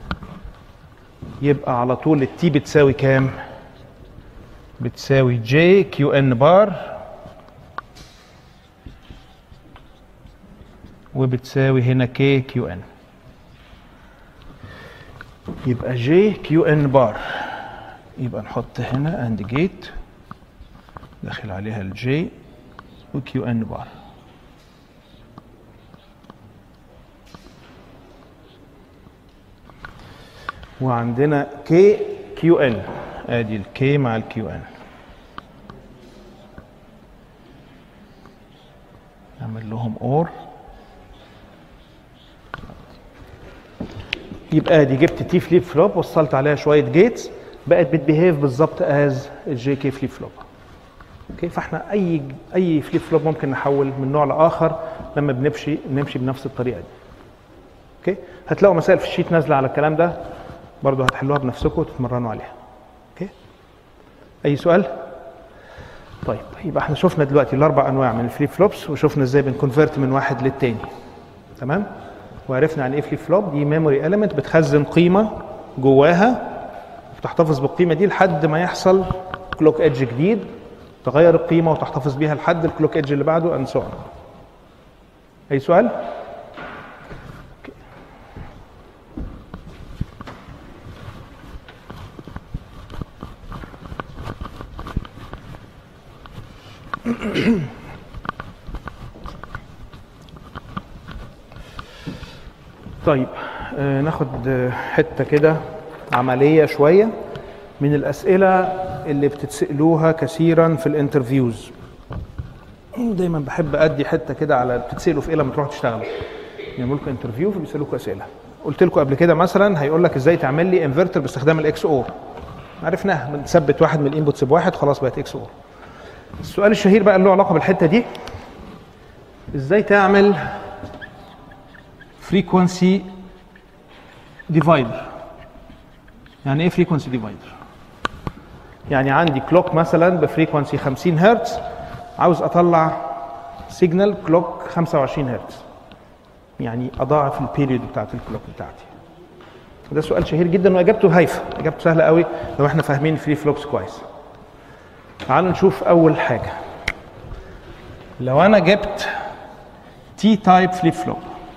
يبقى على طول التي بتساوي كام؟ بتساوي جي كيو ان بار وبتساوي هنا كي كيو ان يبقى جي كيو ان بار يبقى نحط هنا اند جيت داخل عليها الجي وكيو ان بار وعندنا كي كيو ان ادي الكي مع الكيو ان نعمل لهم اور يبقى دي جبت تي فليب فلوب وصلت عليها شويه جيتس بقت بتبيهيف بالظبط از الجي كي فليب فلوب اوكي فاحنا اي اي فليب فلوب ممكن نحول من نوع لاخر لما بنمشي بنمشي بنفس الطريقه دي اوكي هتلاقوا مسائل في الشيت نازله على الكلام ده برضه هتحلوها بنفسكم وتتمرنوا عليها اوكي اي سؤال طيب يبقى احنا شفنا دلوقتي الاربع انواع من الفليب فلوبس وشفنا ازاي بنكونفرت من واحد للتاني تمام وعرفنا عن ايه فليب فلوب دي ميموري اليمنت بتخزن قيمه جواها وتحتفظ بالقيمه دي لحد ما يحصل كلوك ايدج جديد تغير القيمه وتحتفظ بيها لحد الكلوك ايدج اللي بعده اند سو اي سؤال طيب آه ناخد آه، حته كده عمليه شويه من الاسئله اللي بتتسالوها كثيرا في الانترفيوز دايما بحب ادي حته كده على بتتسالوا في ايه لما تروحوا تشتغلوا يعملوا لكم انترفيو فبيسالوكوا اسئله قلت لكم قبل كده مثلا هيقول لك ازاي تعمل لي انفرتر باستخدام الاكس اور عرفناها بنثبت واحد من الانبوتس بواحد خلاص بقت اكس اور السؤال الشهير بقى اللي له علاقه بالحته دي ازاي تعمل فريكونسي ديفايدر يعني ايه فريكونسي ديفايدر يعني عندي كلوك مثلا بفريكونسي 50 هرتز عاوز اطلع سيجنال كلوك 25 هرتز يعني اضاعف البيريود بتاعت الكلوك بتاعتي ده سؤال شهير جدا واجابته هايفه اجابته سهله قوي لو احنا فاهمين فري فلوكس كويس تعالوا نشوف اول حاجه لو انا جبت تي تايب فليب فلوب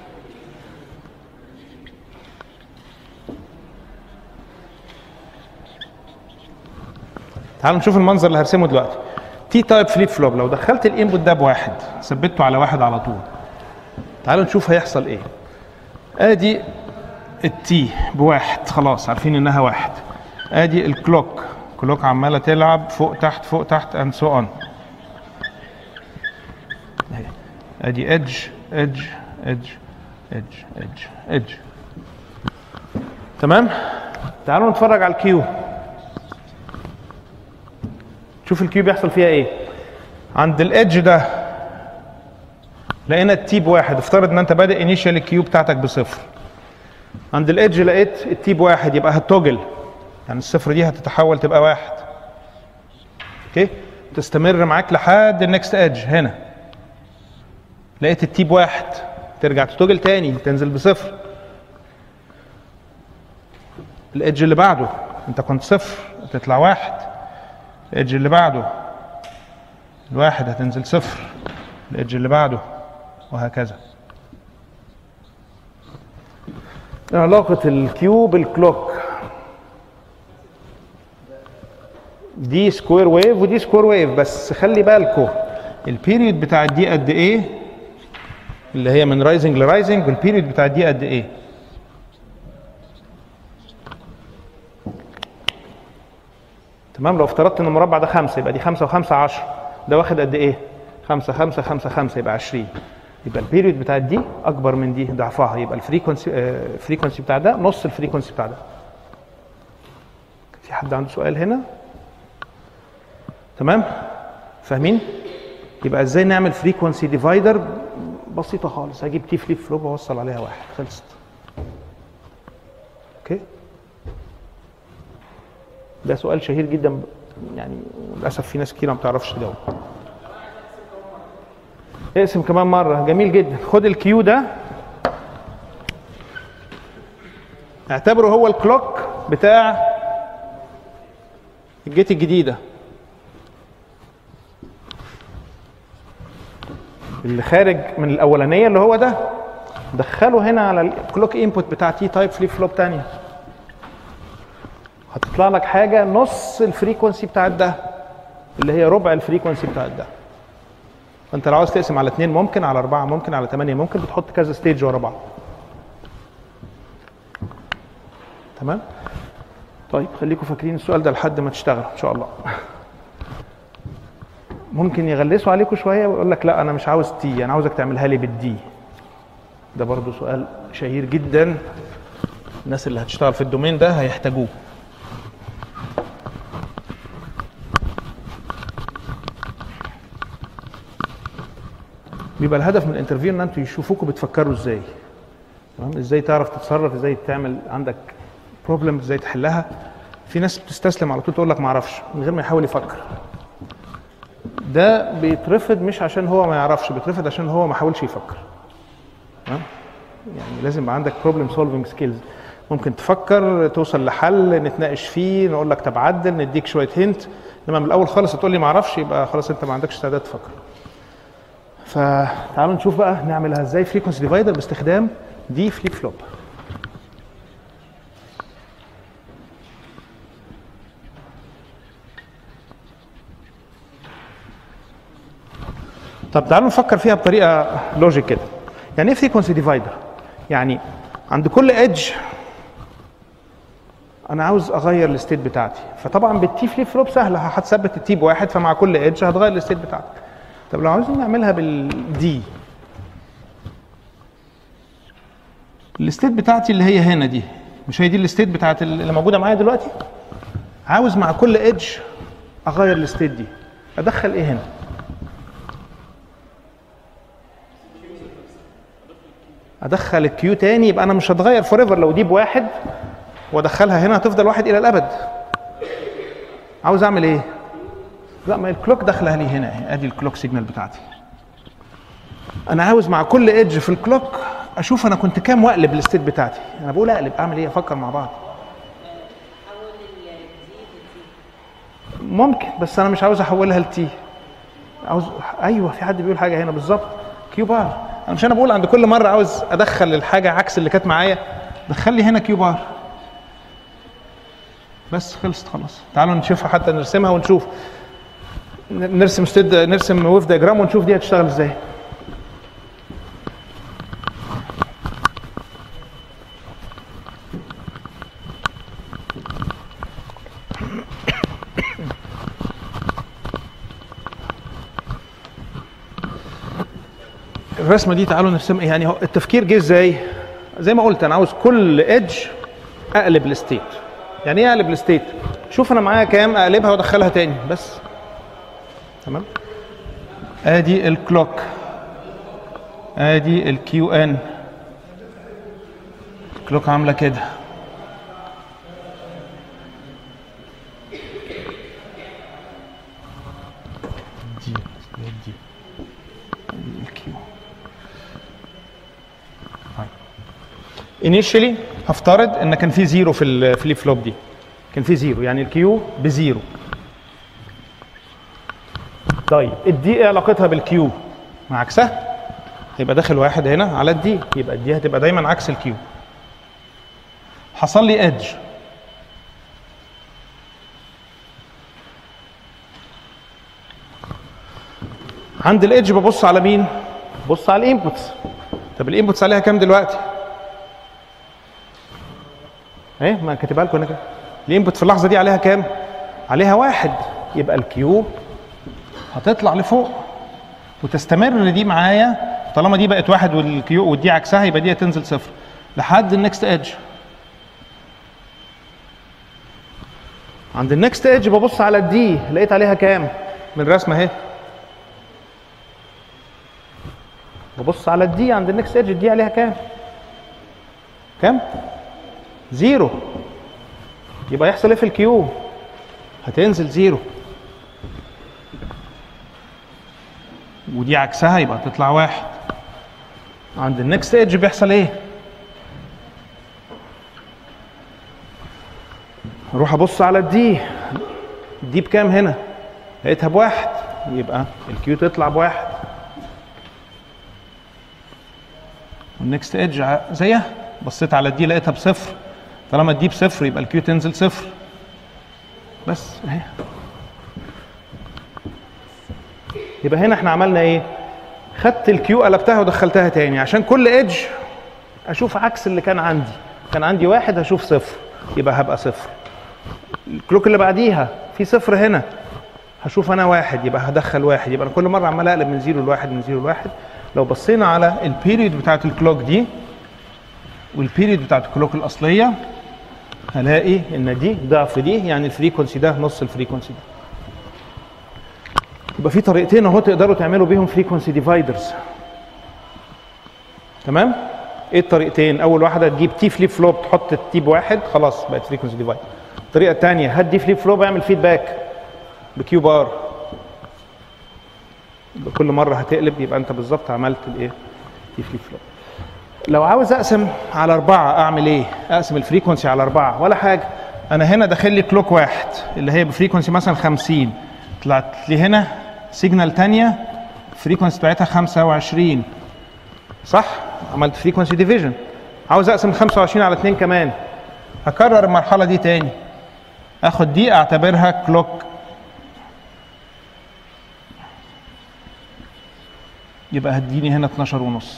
تعالوا نشوف المنظر اللي هرسمه دلوقتي تي تايب فليب فلوب لو دخلت الانبوت ده بواحد ثبته على واحد على طول تعالوا نشوف هيحصل ايه ادي التي بواحد خلاص عارفين انها واحد ادي الكلوك كلوك عماله تلعب فوق تحت فوق تحت اند سو اون ادي ايدج ايدج ايدج ايدج ايدج ايدج تمام تعالوا نتفرج على الكيو شوف الكيو بيحصل فيها ايه عند الايدج ده لقينا التي بواحد افترض ان انت بادئ انيشال الكيو بتاعتك بصفر عند الايدج لقيت التي بواحد يبقى هتوجل يعني الصفر دي هتتحول تبقى واحد اوكي تستمر معاك لحد النكست ايدج هنا لقيت التي بواحد ترجع تتوجل تاني تنزل بصفر الايدج اللي بعده انت كنت صفر تطلع واحد الايدج اللي بعده الواحد هتنزل صفر الايدج اللي بعده وهكذا علاقة الكيو بالكلوك دي سكوير ويف ودي سكوير ويف بس خلي بالكم البيريود بتاع دي قد ايه اللي هي من رايزنج لرايزنج والبيريود بتاع دي قد ايه تمام لو افترضت ان المربع ده خمسة يبقى دي خمسة وخمسة عشرة ده واخد قد ايه خمسة خمسة خمسة خمسة يبقى عشرين يبقى البيريود بتاع دي اكبر من دي ضعفها يبقى الفريكونسي الفريكونسي بتاع ده نص الفريكونسي بتاع ده في حد عنده سؤال هنا تمام فاهمين يبقى ازاي نعمل فريكونسي ديفايدر بسيطه خالص هجيب تي فليب فلوب واوصل عليها واحد خلصت اوكي ده سؤال شهير جدا يعني للاسف في ناس كتير ما بتعرفش تجاوب اقسم كمان مره جميل جدا خد الكيو ده اعتبره هو الكلوك بتاع الجيت الجديده اللي خارج من الاولانيه اللي هو ده دخله هنا على الكلوك انبوت بتاع تي تايب فليب فلوب ثانيه هتطلع لك حاجه نص الفريكونسي بتاعت ده اللي هي ربع الفريكونسي بتاعت ده فانت لو عاوز تقسم على اثنين ممكن على اربعه ممكن على ثمانيه ممكن بتحط كذا ستيج ورا بعض تمام طيب خليكم فاكرين السؤال ده لحد ما تشتغل ان شاء الله ممكن يغلسوا عليكم شويه ويقول لك لا انا مش عاوز تي انا عاوزك تعملها لي بالدي ده برضو سؤال شهير جدا الناس اللي هتشتغل في الدومين ده هيحتاجوه بيبقى الهدف من الانترفيو ان انتوا يشوفوكم بتفكروا ازاي تمام ازاي تعرف تتصرف ازاي تعمل عندك بروبلم ازاي تحلها في ناس بتستسلم على طول تقول لك ما اعرفش من غير ما يحاول يفكر ده بيترفض مش عشان هو ما يعرفش بيترفض عشان هو ما حاولش يفكر تمام يعني لازم يبقى عندك بروبلم سولفنج سكيلز ممكن تفكر توصل لحل نتناقش فيه نقول لك طب عدل نديك شويه هنت انما من الاول خالص تقول لي ما اعرفش يبقى خلاص انت ما عندكش استعداد تفكر فتعالوا نشوف بقى نعملها ازاي فريكونسي ديفايدر باستخدام دي فليب فلوب طب تعالوا نفكر فيها بطريقه لوجيك كده يعني ايه فريكونسي ديفايدر يعني عند كل ايدج انا عاوز اغير الستيت بتاعتي فطبعا بالتي فليب فلوب سهله هتثبت التي بواحد فمع كل ايدج هتغير الستيت بتاعتك طب لو عاوزين نعملها بالدي الستيت بتاعتي اللي هي هنا دي مش هي دي الستيت بتاعت اللي موجوده معايا دلوقتي عاوز مع كل ايدج اغير الستيت دي ادخل ايه هنا ادخل الكيو تاني يبقى انا مش هتغير فور ايفر لو دي بواحد وادخلها هنا هتفضل واحد الى الابد عاوز اعمل ايه لا ما الكلوك داخله لي هنا اهي ادي الكلوك سيجنال بتاعتي انا عاوز مع كل ايدج في الكلوك اشوف انا كنت كام واقلب الستيت بتاعتي انا بقول اقلب اعمل ايه افكر مع بعض ممكن بس انا مش عاوز احولها لتي عاوز ايوه في حد بيقول حاجه هنا بالظبط كيو بار انا مش انا بقول عند كل مره عاوز ادخل الحاجه عكس اللي كانت معايا دخل لي هنا كيو بار بس خلصت خلاص تعالوا نشوفها حتى نرسمها ونشوف نرسم ستيد نرسم ويف دياجرام ونشوف دي هتشتغل ازاي الرسمه دي تعالوا نرسم يعني هو التفكير جه ازاي زي ما قلت انا عاوز كل ايدج اقلب الستيت يعني ايه اقلب الستيت شوف انا معايا كام اقلبها وادخلها تاني بس تمام ادي الكلوك ادي الكيو ان الكلوك عامله كده دي دي الكيو انيشالي هفترض ان كان في زيرو في الفليب فلوب دي كان في زيرو يعني الكيو بزيرو طيب الدي ايه علاقتها بالكيو مع عكسها يبقى داخل واحد هنا على الدي يبقى الدي هتبقى دايما عكس الكيو حصل لي ايدج عند الايدج ببص على مين ببص على الانبوتس طب الانبوتس عليها كام دلوقتي ايه ما كاتبها لكم هنا كده الانبوت في اللحظه دي عليها كام عليها واحد يبقى الكيو هتطلع لفوق وتستمر دي معايا طالما دي بقت واحد والكيو ودي عكسها يبقى دي هتنزل صفر لحد النكست ايدج عند النكست ايدج ببص على الدي لقيت عليها كام من الرسمه اهي ببص على الدي عند النكست ايدج الدي عليها كام كام زيرو يبقى يحصل ايه في الكيو هتنزل زيرو ودي عكسها يبقى تطلع واحد عند النكست ايدج بيحصل ايه اروح ابص على الدي الدي بكام هنا لقيتها بواحد يبقى الكيو تطلع بواحد والنكست ايدج زيها بصيت على الدي لقيتها بصفر طالما الدي بصفر يبقى الكيو تنزل صفر بس اهي يبقى هنا احنا عملنا ايه خدت الكيو قلبتها ودخلتها تاني عشان كل ايدج اشوف عكس اللي كان عندي كان عندي واحد هشوف صفر يبقى هبقى صفر الكلوك اللي بعديها في صفر هنا هشوف انا واحد يبقى هدخل واحد يبقى انا كل مره عمال اقلب من زيرو لواحد من زيرو لواحد لو بصينا على البيريود بتاعت الكلوك دي والبيريود بتاعت الكلوك الاصليه هلاقي ان دي ضعف دي يعني الفريكونسي ده نص الفريكونسي ده يبقى في طريقتين اهو تقدروا تعملوا بيهم فريكونسي ديفايدرز تمام ايه الطريقتين اول واحده تجيب تي فليب فلوب تحط التي بواحد خلاص بقت فريكونسي ديفايدر الطريقه الثانيه هدي فليب فلوب اعمل فيدباك بكيو بار يبقى كل مره هتقلب يبقى انت بالظبط عملت الايه تي فليب فلوب لو عاوز اقسم على أربعة أعمل إيه؟ أقسم الفريكونسي على أربعة ولا حاجة أنا هنا داخل لي كلوك واحد اللي هي بفريكونسي مثلا 50 طلعت لي هنا سيجنال تانية فريكونسي بتاعتها 25 صح؟ عملت فريكونسي ديفيجن عاوز أقسم 25 على 2 كمان هكرر المرحلة دي تاني آخد دي أعتبرها كلوك يبقى هديني هنا 12 ونص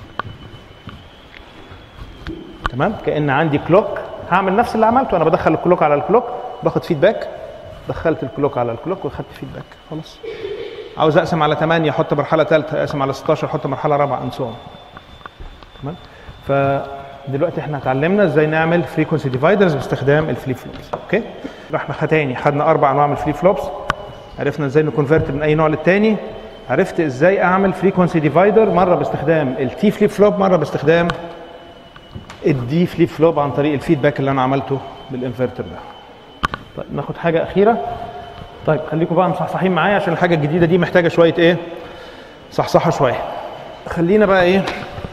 تمام كان عندي كلوك هعمل نفس اللي عملته انا بدخل الكلوك على الكلوك باخد فيدباك دخلت الكلوك على الكلوك وخدت فيدباك خلاص عاوز اقسم على 8 احط مرحله ثالثه اقسم على 16 احط مرحله رابعه انسو تمام فدلوقتي احنا اتعلمنا ازاي نعمل فريكونسي ديفايدرز باستخدام الفليب فلوبس اوكي رحنا تاني خدنا اربع انواع من الفليب فلوبس عرفنا ازاي نكونفرت من اي نوع للتاني عرفت ازاي اعمل فريكونسي ديفايدر مره باستخدام التي فليب فلوب مره باستخدام الدي فليب فلوب عن طريق الفيدباك اللي انا عملته بالانفرتر ده طيب ناخد حاجه اخيره طيب خليكم بقى مصحصحين معايا عشان الحاجه الجديده دي محتاجه شويه ايه صحصحه شويه خلينا بقى ايه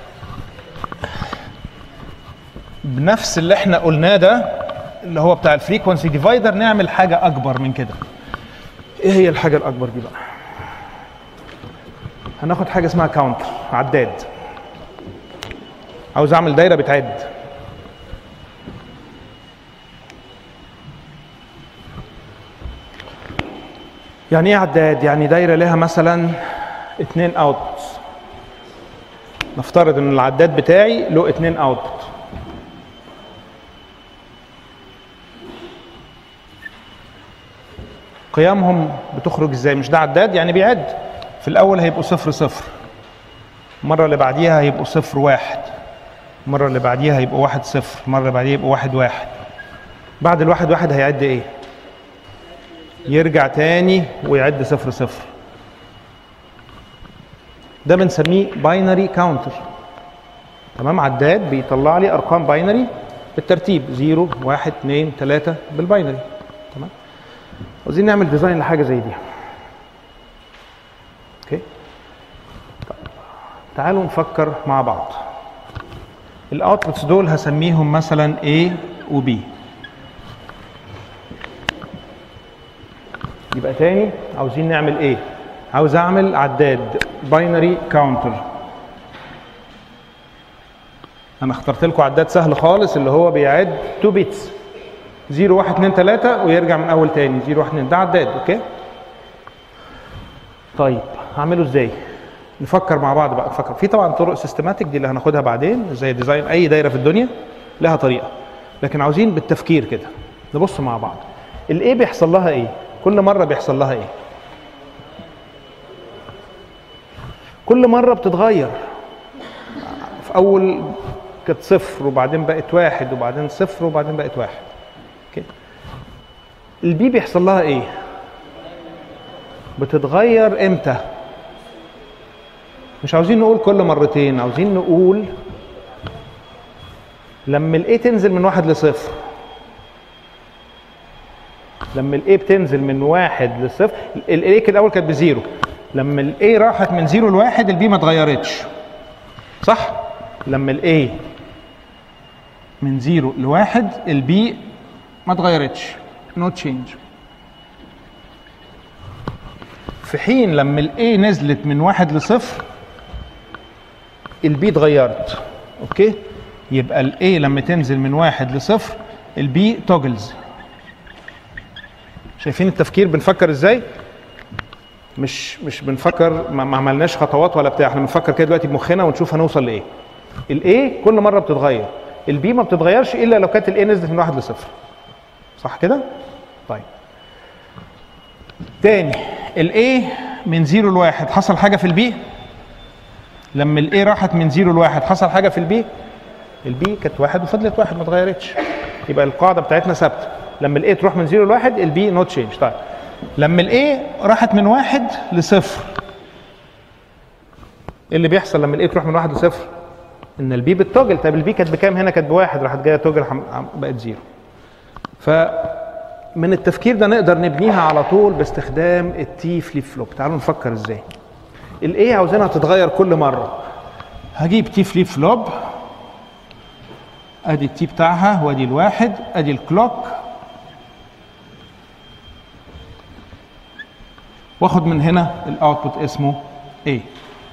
بنفس اللي احنا قلناه ده اللي هو بتاع الفريكونسي ديفايدر نعمل حاجه اكبر من كده ايه هي الحاجه الاكبر دي بقى هناخد حاجه اسمها كاونتر عداد عاوز اعمل دايره بتعد يعني ايه عداد يعني دايره لها مثلا اتنين اوتبوتس نفترض ان العداد بتاعي له اتنين اوتبوت قيمهم بتخرج ازاي مش ده عداد يعني بيعد في الاول هيبقوا صفر صفر المره اللي بعديها هيبقوا صفر واحد المره اللي بعديها هيبقوا واحد صفر المره اللي بعديها يبقوا واحد واحد بعد الواحد واحد هيعد ايه يرجع تاني ويعد صفر صفر ده بنسميه باينري كاونتر تمام عداد بيطلع لي ارقام باينري بالترتيب 0 1 2 3 بالباينري تمام عاوزين نعمل ديزاين لحاجه زي دي اوكي طيب. تعالوا نفكر مع بعض الاوتبوتس دول هسميهم مثلا A و B يبقى تاني عاوزين نعمل ايه عاوز اعمل عداد باينري كاونتر انا اخترت لكم عداد سهل خالص اللي هو بيعد 2 بيتس 0 1 2 3 ويرجع من اول تاني 0 1 2 ده عداد اوكي طيب هعمله ازاي نفكر مع بعض بقى نفكر في طبعا طرق سيستماتيك دي اللي هناخدها بعدين زي ديزاين اي دايره في الدنيا لها طريقه لكن عاوزين بالتفكير كده نبص مع بعض الايه بيحصل لها ايه كل مره بيحصل لها ايه كل مره بتتغير في اول كانت صفر وبعدين بقت واحد وبعدين صفر وبعدين بقت واحد اوكي البي بيحصل لها ايه بتتغير امتى مش عاوزين نقول كل مرتين عاوزين نقول لما الاي تنزل من واحد لصفر لما الاي بتنزل من واحد لصفر الاي كده الاول كانت بزيرو لما الاي راحت من زيرو لواحد البي ما اتغيرتش صح لما الاي من زيرو لواحد البي ما اتغيرتش نو تشينج في حين لما الاي نزلت من واحد لصفر البي اتغيرت اوكي يبقى الاي لما تنزل من واحد لصفر البي توجلز شايفين التفكير بنفكر ازاي مش مش بنفكر ما ما عملناش خطوات ولا بتاع احنا بنفكر كده دلوقتي بمخنا ونشوف هنوصل لايه الاي كل مره بتتغير البي ما بتتغيرش الا لو كانت الاي نزلت من واحد لصفر صح كده طيب تاني الاي من زيرو لواحد حصل حاجه في البي لما الاي راحت من زيرو لواحد حصل حاجه في البي البي كانت واحد وفضلت واحد ما اتغيرتش يبقى القاعده بتاعتنا ثابته لما الاي تروح من زيرو لواحد البي نوت تشينج طيب لما الاي راحت من واحد لصفر ايه اللي بيحصل لما الاي تروح من واحد لصفر؟ ان البي بتتوجل طيب البي كانت بكام هنا كانت بواحد راحت جايه توجل حم- عم- بقت زيرو فمن التفكير ده نقدر نبنيها على طول باستخدام التي فليب فلوب تعالوا نفكر ازاي الاي عاوزينها تتغير كل مره هجيب تي فليب فلوب ادي التي بتاعها وادي الواحد ادي الكلوك واخد من هنا الاوتبوت اسمه A ايه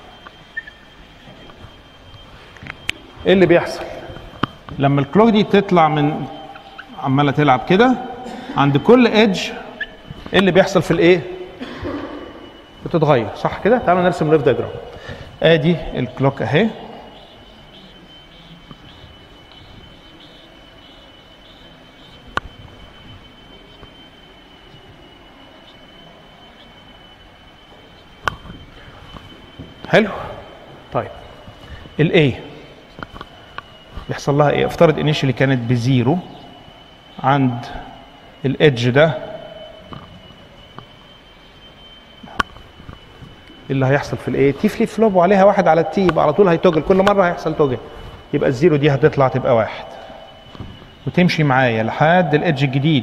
اللي بيحصل لما الكلوك دي تطلع من عماله تلعب كده عند كل ايدج ايه اللي بيحصل في الايه بتتغير صح كده تعالوا نرسم ريف دياجرام ادي الكلوك اهي حلو طيب الاي يحصل لها ايه افترض انيشلي كانت بزيرو عند الايدج ده إيه اللي هيحصل في الايه تي فليب فلوب وعليها واحد على التي يبقى على طول هيتوجل كل مره هيحصل توجل يبقى الزيرو دي هتطلع تبقى واحد وتمشي معايا لحد الايدج الجديد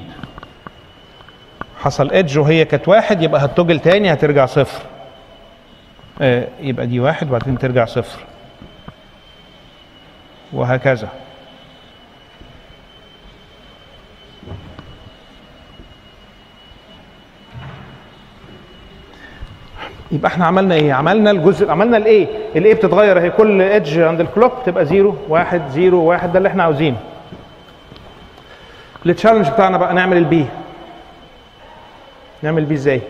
حصل ايدج وهي كانت واحد يبقى هتوجل تاني هترجع صفر آه، يبقى دي واحد وبعدين ترجع صفر وهكذا يبقى احنا عملنا ايه؟ عملنا الجزء عملنا الايه؟ الايه بتتغير اهي كل ايدج عند الكلوك بتبقى زيرو واحد زيرو واحد ده اللي احنا عاوزينه. التشالنج بتاعنا بقى نعمل البي. نعمل بي ازاي؟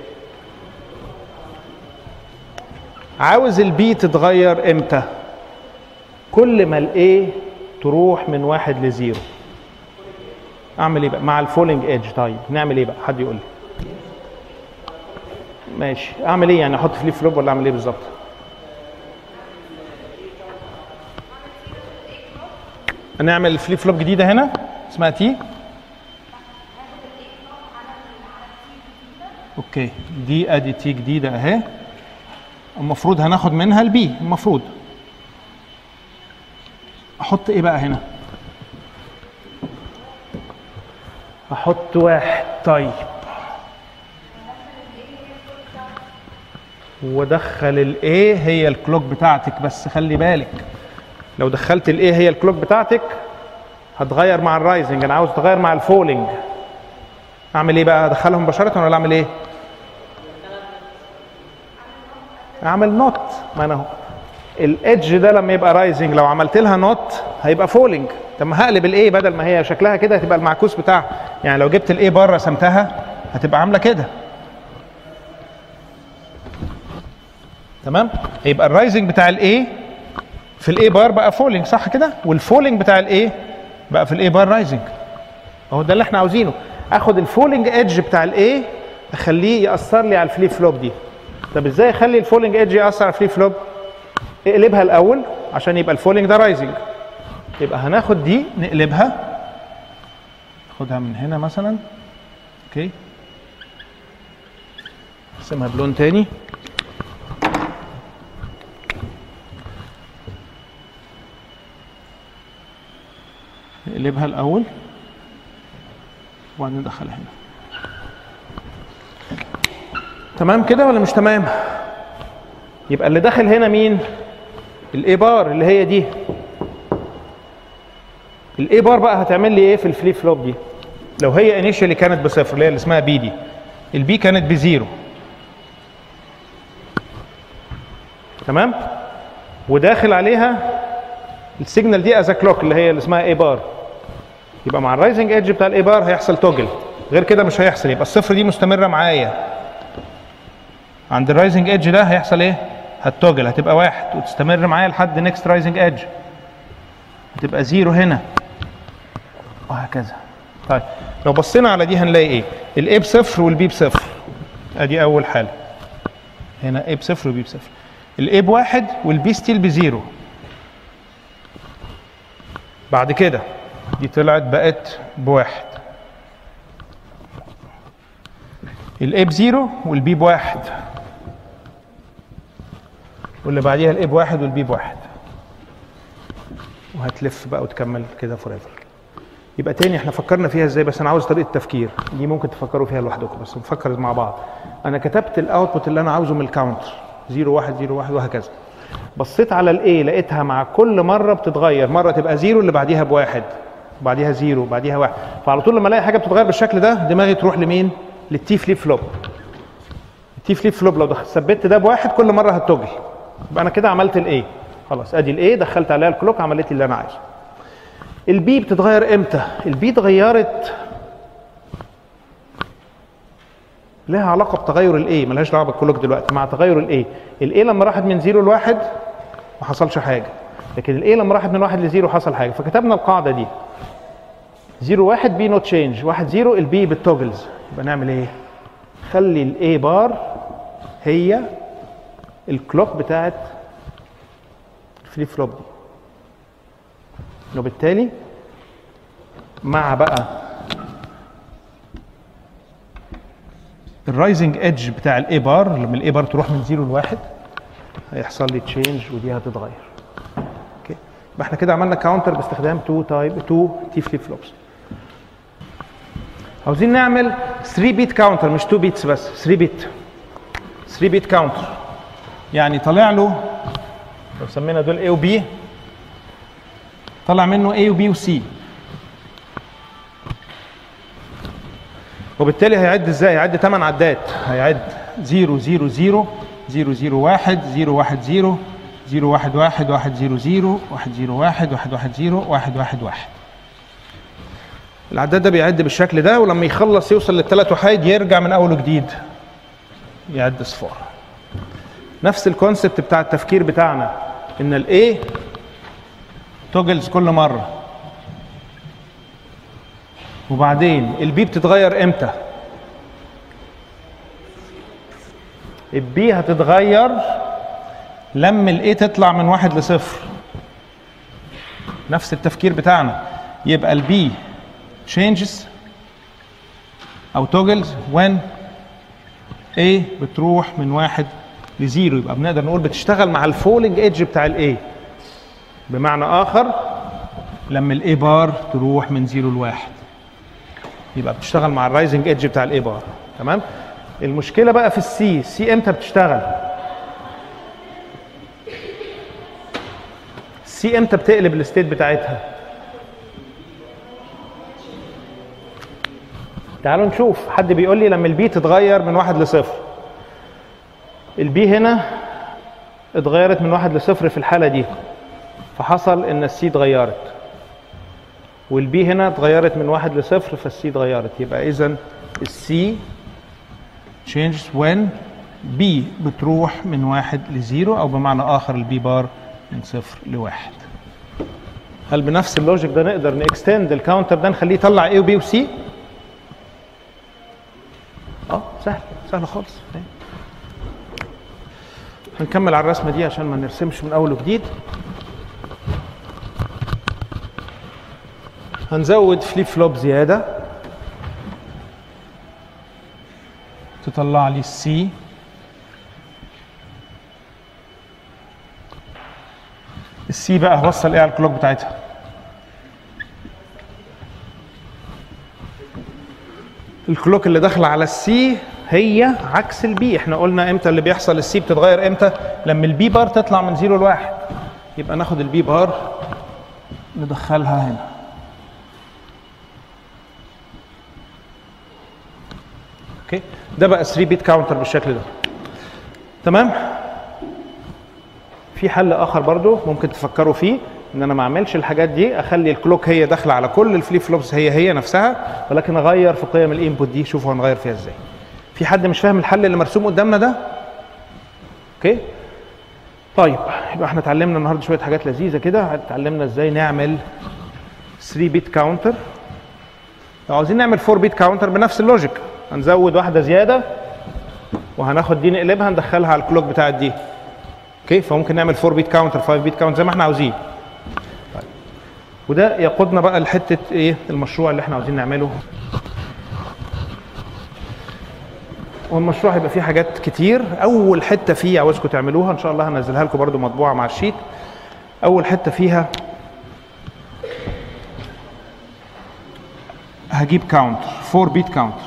عاوز البي تتغير امتى؟ كل ما الايه تروح من واحد لزيرو. اعمل ايه بقى؟ مع الفولينج ايدج طيب نعمل ايه بقى؟ حد يقول لي. ماشي اعمل ايه يعني احط فليب فلوب ولا اعمل ايه بالظبط نعمل فليب فلوب جديده هنا اسمها تي اوكي دي ادي تي جديده اهي المفروض هناخد منها البي المفروض احط ايه بقى هنا احط واحد طيب ودخل الايه هي الكلوك بتاعتك بس خلي بالك لو دخلت الايه هي الكلوك بتاعتك هتغير مع الرايزنج انا عاوز تغير مع الفولينج اعمل ايه بقى ادخلهم مباشره ولا اعمل ايه اعمل نوت ما انا اهو الايدج ده لما يبقى رايزنج لو عملت لها نوت هيبقى فولينج طب ما هقلب الايه بدل ما هي شكلها كده هتبقى المعكوس بتاعها يعني لو جبت الايه بره رسمتها هتبقى عامله كده تمام هيبقى الرايزنج بتاع الاي في الاي بار بقى فولينج صح كده والفولينج بتاع الاي بقى في الاي بار رايزنج اهو ده اللي احنا عاوزينه اخد الفولينج ايدج بتاع الاي اخليه ياثر لي على الفليب فلوب دي طب ازاي اخلي الفولينج ايدج ياثر على الفليب فلوب اقلبها الاول عشان يبقى الفولينج ده رايزنج يبقى هناخد دي نقلبها ناخدها من هنا مثلا اوكي نرسمها بلون تاني نقلبها الاول وبعدين ندخلها هنا تمام كده ولا مش تمام يبقى اللي داخل هنا مين الاي بار اللي هي دي الاي بار بقى هتعمل لي ايه في الفليب فلوب دي لو هي انيشالي كانت بصفر اللي هي اللي اسمها بي دي البي كانت بزيرو تمام وداخل عليها السيجنال دي از كلوك اللي هي اللي اسمها اي بار يبقى مع الرايزنج ايدج بتاع الاي بار هيحصل توجل غير كده مش هيحصل يبقى الصفر دي مستمره معايا عند الرايزنج ايدج ده هيحصل ايه هتوجل هتبقى واحد وتستمر معايا لحد نيكست رايزنج ايدج هتبقى زيرو هنا وهكذا طيب لو بصينا على دي هنلاقي ايه الاي بصفر والبي بصفر ادي اول حاله هنا اي بصفر وبي بصفر الاي بواحد والبي ستيل بزيرو بعد كده دي طلعت بقت بواحد الاي بزيرو والبي بواحد واللي بعديها الاي بواحد والبي بواحد وهتلف بقى وتكمل كده فور ايفر يبقى تاني احنا فكرنا فيها ازاي بس انا عاوز طريقه تفكير دي ممكن تفكروا فيها لوحدكم بس نفكر مع بعض انا كتبت الاوتبوت اللي انا عاوزه من الكاونتر 0 1 0 1 وهكذا بصيت على الاي لقيتها مع كل مره بتتغير مره تبقى زيرو اللي بعديها بواحد بعديها زيرو بعديها واحد فعلى طول لما الاقي حاجه بتتغير بالشكل ده دماغي تروح لمين للتي فليب فلوب التي فليب فلوب لو دخل- ثبت ده بواحد كل مره هتوجل يبقى انا كده عملت الاي خلاص ادي الاي دخلت عليها الكلوك عملت لي اللي انا عايزه البي بتتغير امتى البي اتغيرت لها علاقه بتغير الاي ملهاش دعوه بالكلوك دلوقتي مع تغير الاي الاي لما راحت من زيرو لواحد ما حصلش حاجه لكن الاي لما راحت من واحد لزيرو حصل حاجه فكتبنا القاعده دي زيرو واحد بي نوت تشينج واحد زيرو البي بالتوجلز يبقى نعمل ايه خلي الاي بار هي الكلوك بتاعت الفليب فلوب دي وبالتالي مع بقى الرايزنج ايدج بتاع الاي بار لما الاي بار تروح من زيرو لواحد هيحصل لي تشينج ودي هتتغير اوكي يبقى احنا كده عملنا كاونتر باستخدام تو تايب تو تي فليب فلوبس عاوزين نعمل 3 بيت كاونتر مش 2 بيتس بس 3 بيت 3 بيت كاونتر يعني طالع له لو سمينا دول A و B طلع منه A و B و C وبالتالي هيعد ازاي؟ هيعد 8 عدات هيعد 0 0 0 0 0 1 0 1 0 0 1 1 1 0 0 1 0 1 1 1 0 1 1 1 العداد ده بيعد بالشكل ده ولما يخلص يوصل للثلاث وحيد يرجع من اول وجديد يعد صفار نفس الكونسبت بتاع التفكير بتاعنا ان الاي توجلز كل مره وبعدين البي بتتغير امتى البي هتتغير لما الاي تطلع من واحد لصفر نفس التفكير بتاعنا يبقى البي changes او toggles when A بتروح من واحد لزيرو يبقى بنقدر نقول بتشتغل مع الفولنج ايدج بتاع الاي بمعنى اخر لما الاي بار تروح من زيرو لواحد يبقى بتشتغل مع الرايزنج ايدج بتاع الاي بار تمام المشكله بقى في السي السي امتى بتشتغل السي امتى بتقلب الستيت بتاعتها تعالوا نشوف حد بيقول لي لما البي تتغير من واحد لصفر البي هنا اتغيرت من واحد لصفر في الحالة دي فحصل ان السي اتغيرت والبي هنا اتغيرت من واحد لصفر فالسي اتغيرت يبقى اذا السي changes when B بتروح من واحد لزيرو او بمعنى اخر البي بار من صفر لواحد هل بنفس اللوجيك ده نقدر نكستند الكاونتر ده نخليه يطلع A وبي وسي؟ اه سهل سهل خالص هنكمل على الرسمه دي عشان ما نرسمش من اول وجديد هنزود فليب فلوب زياده تطلع لي السي السي بقى هوصل ايه على الكلوك بتاعتها الكلوك اللي داخله على السي هي عكس البي احنا قلنا امتى اللي بيحصل السي بتتغير امتى لما البي بار تطلع من زيرو لواحد يبقى ناخد البي بار ندخلها هنا اوكي ده بقى 3 بيت كاونتر بالشكل ده تمام في حل اخر برضو ممكن تفكروا فيه ان انا ما اعملش الحاجات دي اخلي الكلوك هي داخله على كل الفليب فلوبس هي هي نفسها ولكن اغير في قيم الانبوت دي شوفوا هنغير فيها ازاي في حد مش فاهم الحل اللي مرسوم قدامنا ده اوكي طيب يبقى احنا اتعلمنا النهارده شويه حاجات لذيذه كده اتعلمنا ازاي نعمل 3 بيت كاونتر لو عاوزين نعمل 4 بيت كاونتر بنفس اللوجيك هنزود واحده زياده وهناخد دي نقلبها ندخلها على الكلوك بتاعت دي اوكي فممكن نعمل 4 بيت كاونتر 5 بيت كاونتر زي ما احنا عاوزين طيب. وده يقودنا بقى لحته ايه المشروع اللي احنا عاوزين نعمله والمشروع هيبقى فيه حاجات كتير اول حته فيه عاوزكم تعملوها ان شاء الله هنزلها لكم برده مطبوعه مع الشيت اول حته فيها هجيب كاونتر 4 بيت كاونتر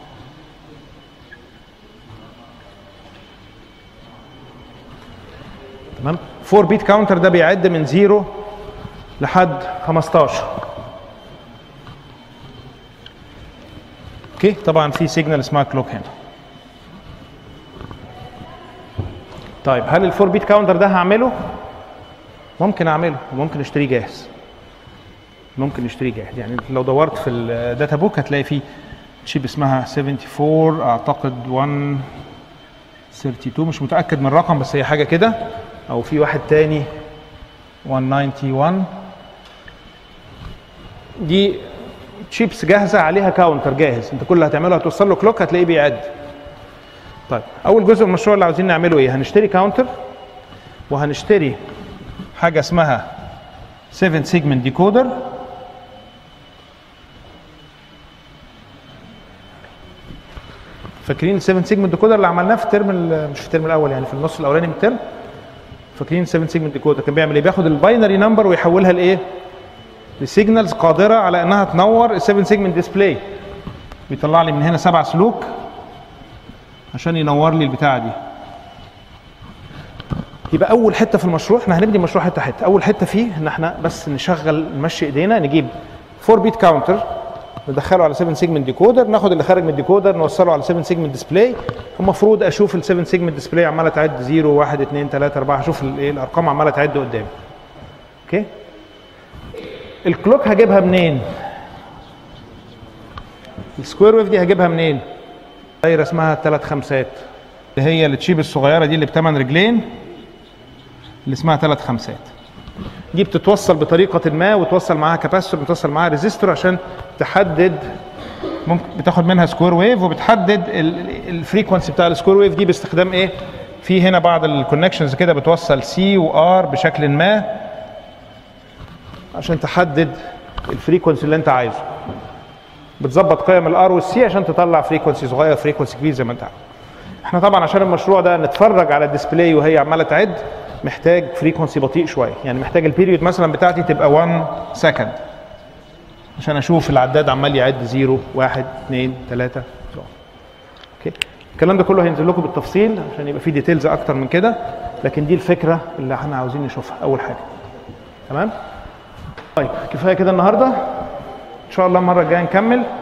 تمام 4 بيت كاونتر ده بيعد من 0 لحد 15 اوكي طبعا في سيجنال اسمها كلوك هنا طيب هل الفور بيت كاونتر ده هعمله ممكن اعمله وممكن اشتريه جاهز ممكن نشتريه جاهز يعني لو دورت في الداتا بوك هتلاقي في شيب اسمها 74 اعتقد 132 مش متاكد من الرقم بس هي حاجه كده او في واحد تاني 191 دي تشيبس جاهزه عليها كاونتر جاهز انت كل اللي هتعمله هتوصل له كلوك هتلاقيه بيعد طيب اول جزء من المشروع اللي عاوزين نعمله ايه هنشتري كاونتر وهنشتري حاجه اسمها 7 سيجمنت ديكودر فاكرين 7 سيجمنت ديكودر اللي عملناه في الترم مش في الترم الاول يعني في النص الاولاني من الترم فاكرين 7 سيجمنت ديكودر كان بيعمل ايه بياخد الباينري نمبر ويحولها لايه لسيجنالز قادره على انها تنور ال 7 سيجمنت ديسبلاي بيطلع لي من هنا سبع سلوك عشان ينور لي البتاعه دي يبقى اول حته في المشروع احنا هنبني مشروع حته حته اول حته فيه ان احنا بس نشغل نمشي ايدينا نجيب 4 بيت كاونتر ندخله على 7 سيجمنت ديكودر ناخد اللي خارج من الديكودر نوصله على 7 سيجمنت ديسبلاي المفروض اشوف ال 7 سيجمنت ديسبلاي عماله تعد 0 1 2 3 4 اشوف الايه الارقام عماله تعد قدامي اوكي الكلوك هجيبها منين السكوير ويف دي هجيبها منين دايره اسمها ثلاث خمسات اللي هي التشيب الصغيره دي اللي بثمان رجلين اللي اسمها ثلاث خمسات دي بتتوصل بطريقه ما وتوصل معاها كاباسيتور بتوصل معاها ريزيستور عشان تحدد ممكن بتاخد منها سكوير ويف وبتحدد الفريكونسي بتاع السكوير ويف دي باستخدام ايه في هنا بعض الكونكشنز كده بتوصل سي وار بشكل ما عشان تحدد الفريكونسي اللي انت عايزه بتظبط قيم الار والسي عشان تطلع فريكونسي صغير فريكونسي كبير زي ما انت عارف احنا طبعا عشان المشروع ده نتفرج على الديسبلاي وهي عماله تعد محتاج فريكونسي بطيء شويه يعني محتاج البيريود مثلا بتاعتي تبقى 1 سكند عشان اشوف العداد عمال يعد 0 1 2 3 اوكي الكلام ده كله هينزل لكم بالتفصيل عشان يبقى في ديتيلز اكتر من كده لكن دي الفكره اللي احنا عاوزين نشوفها اول حاجه تمام طيب كفايه كده النهارده ان شاء الله المره الجايه نكمل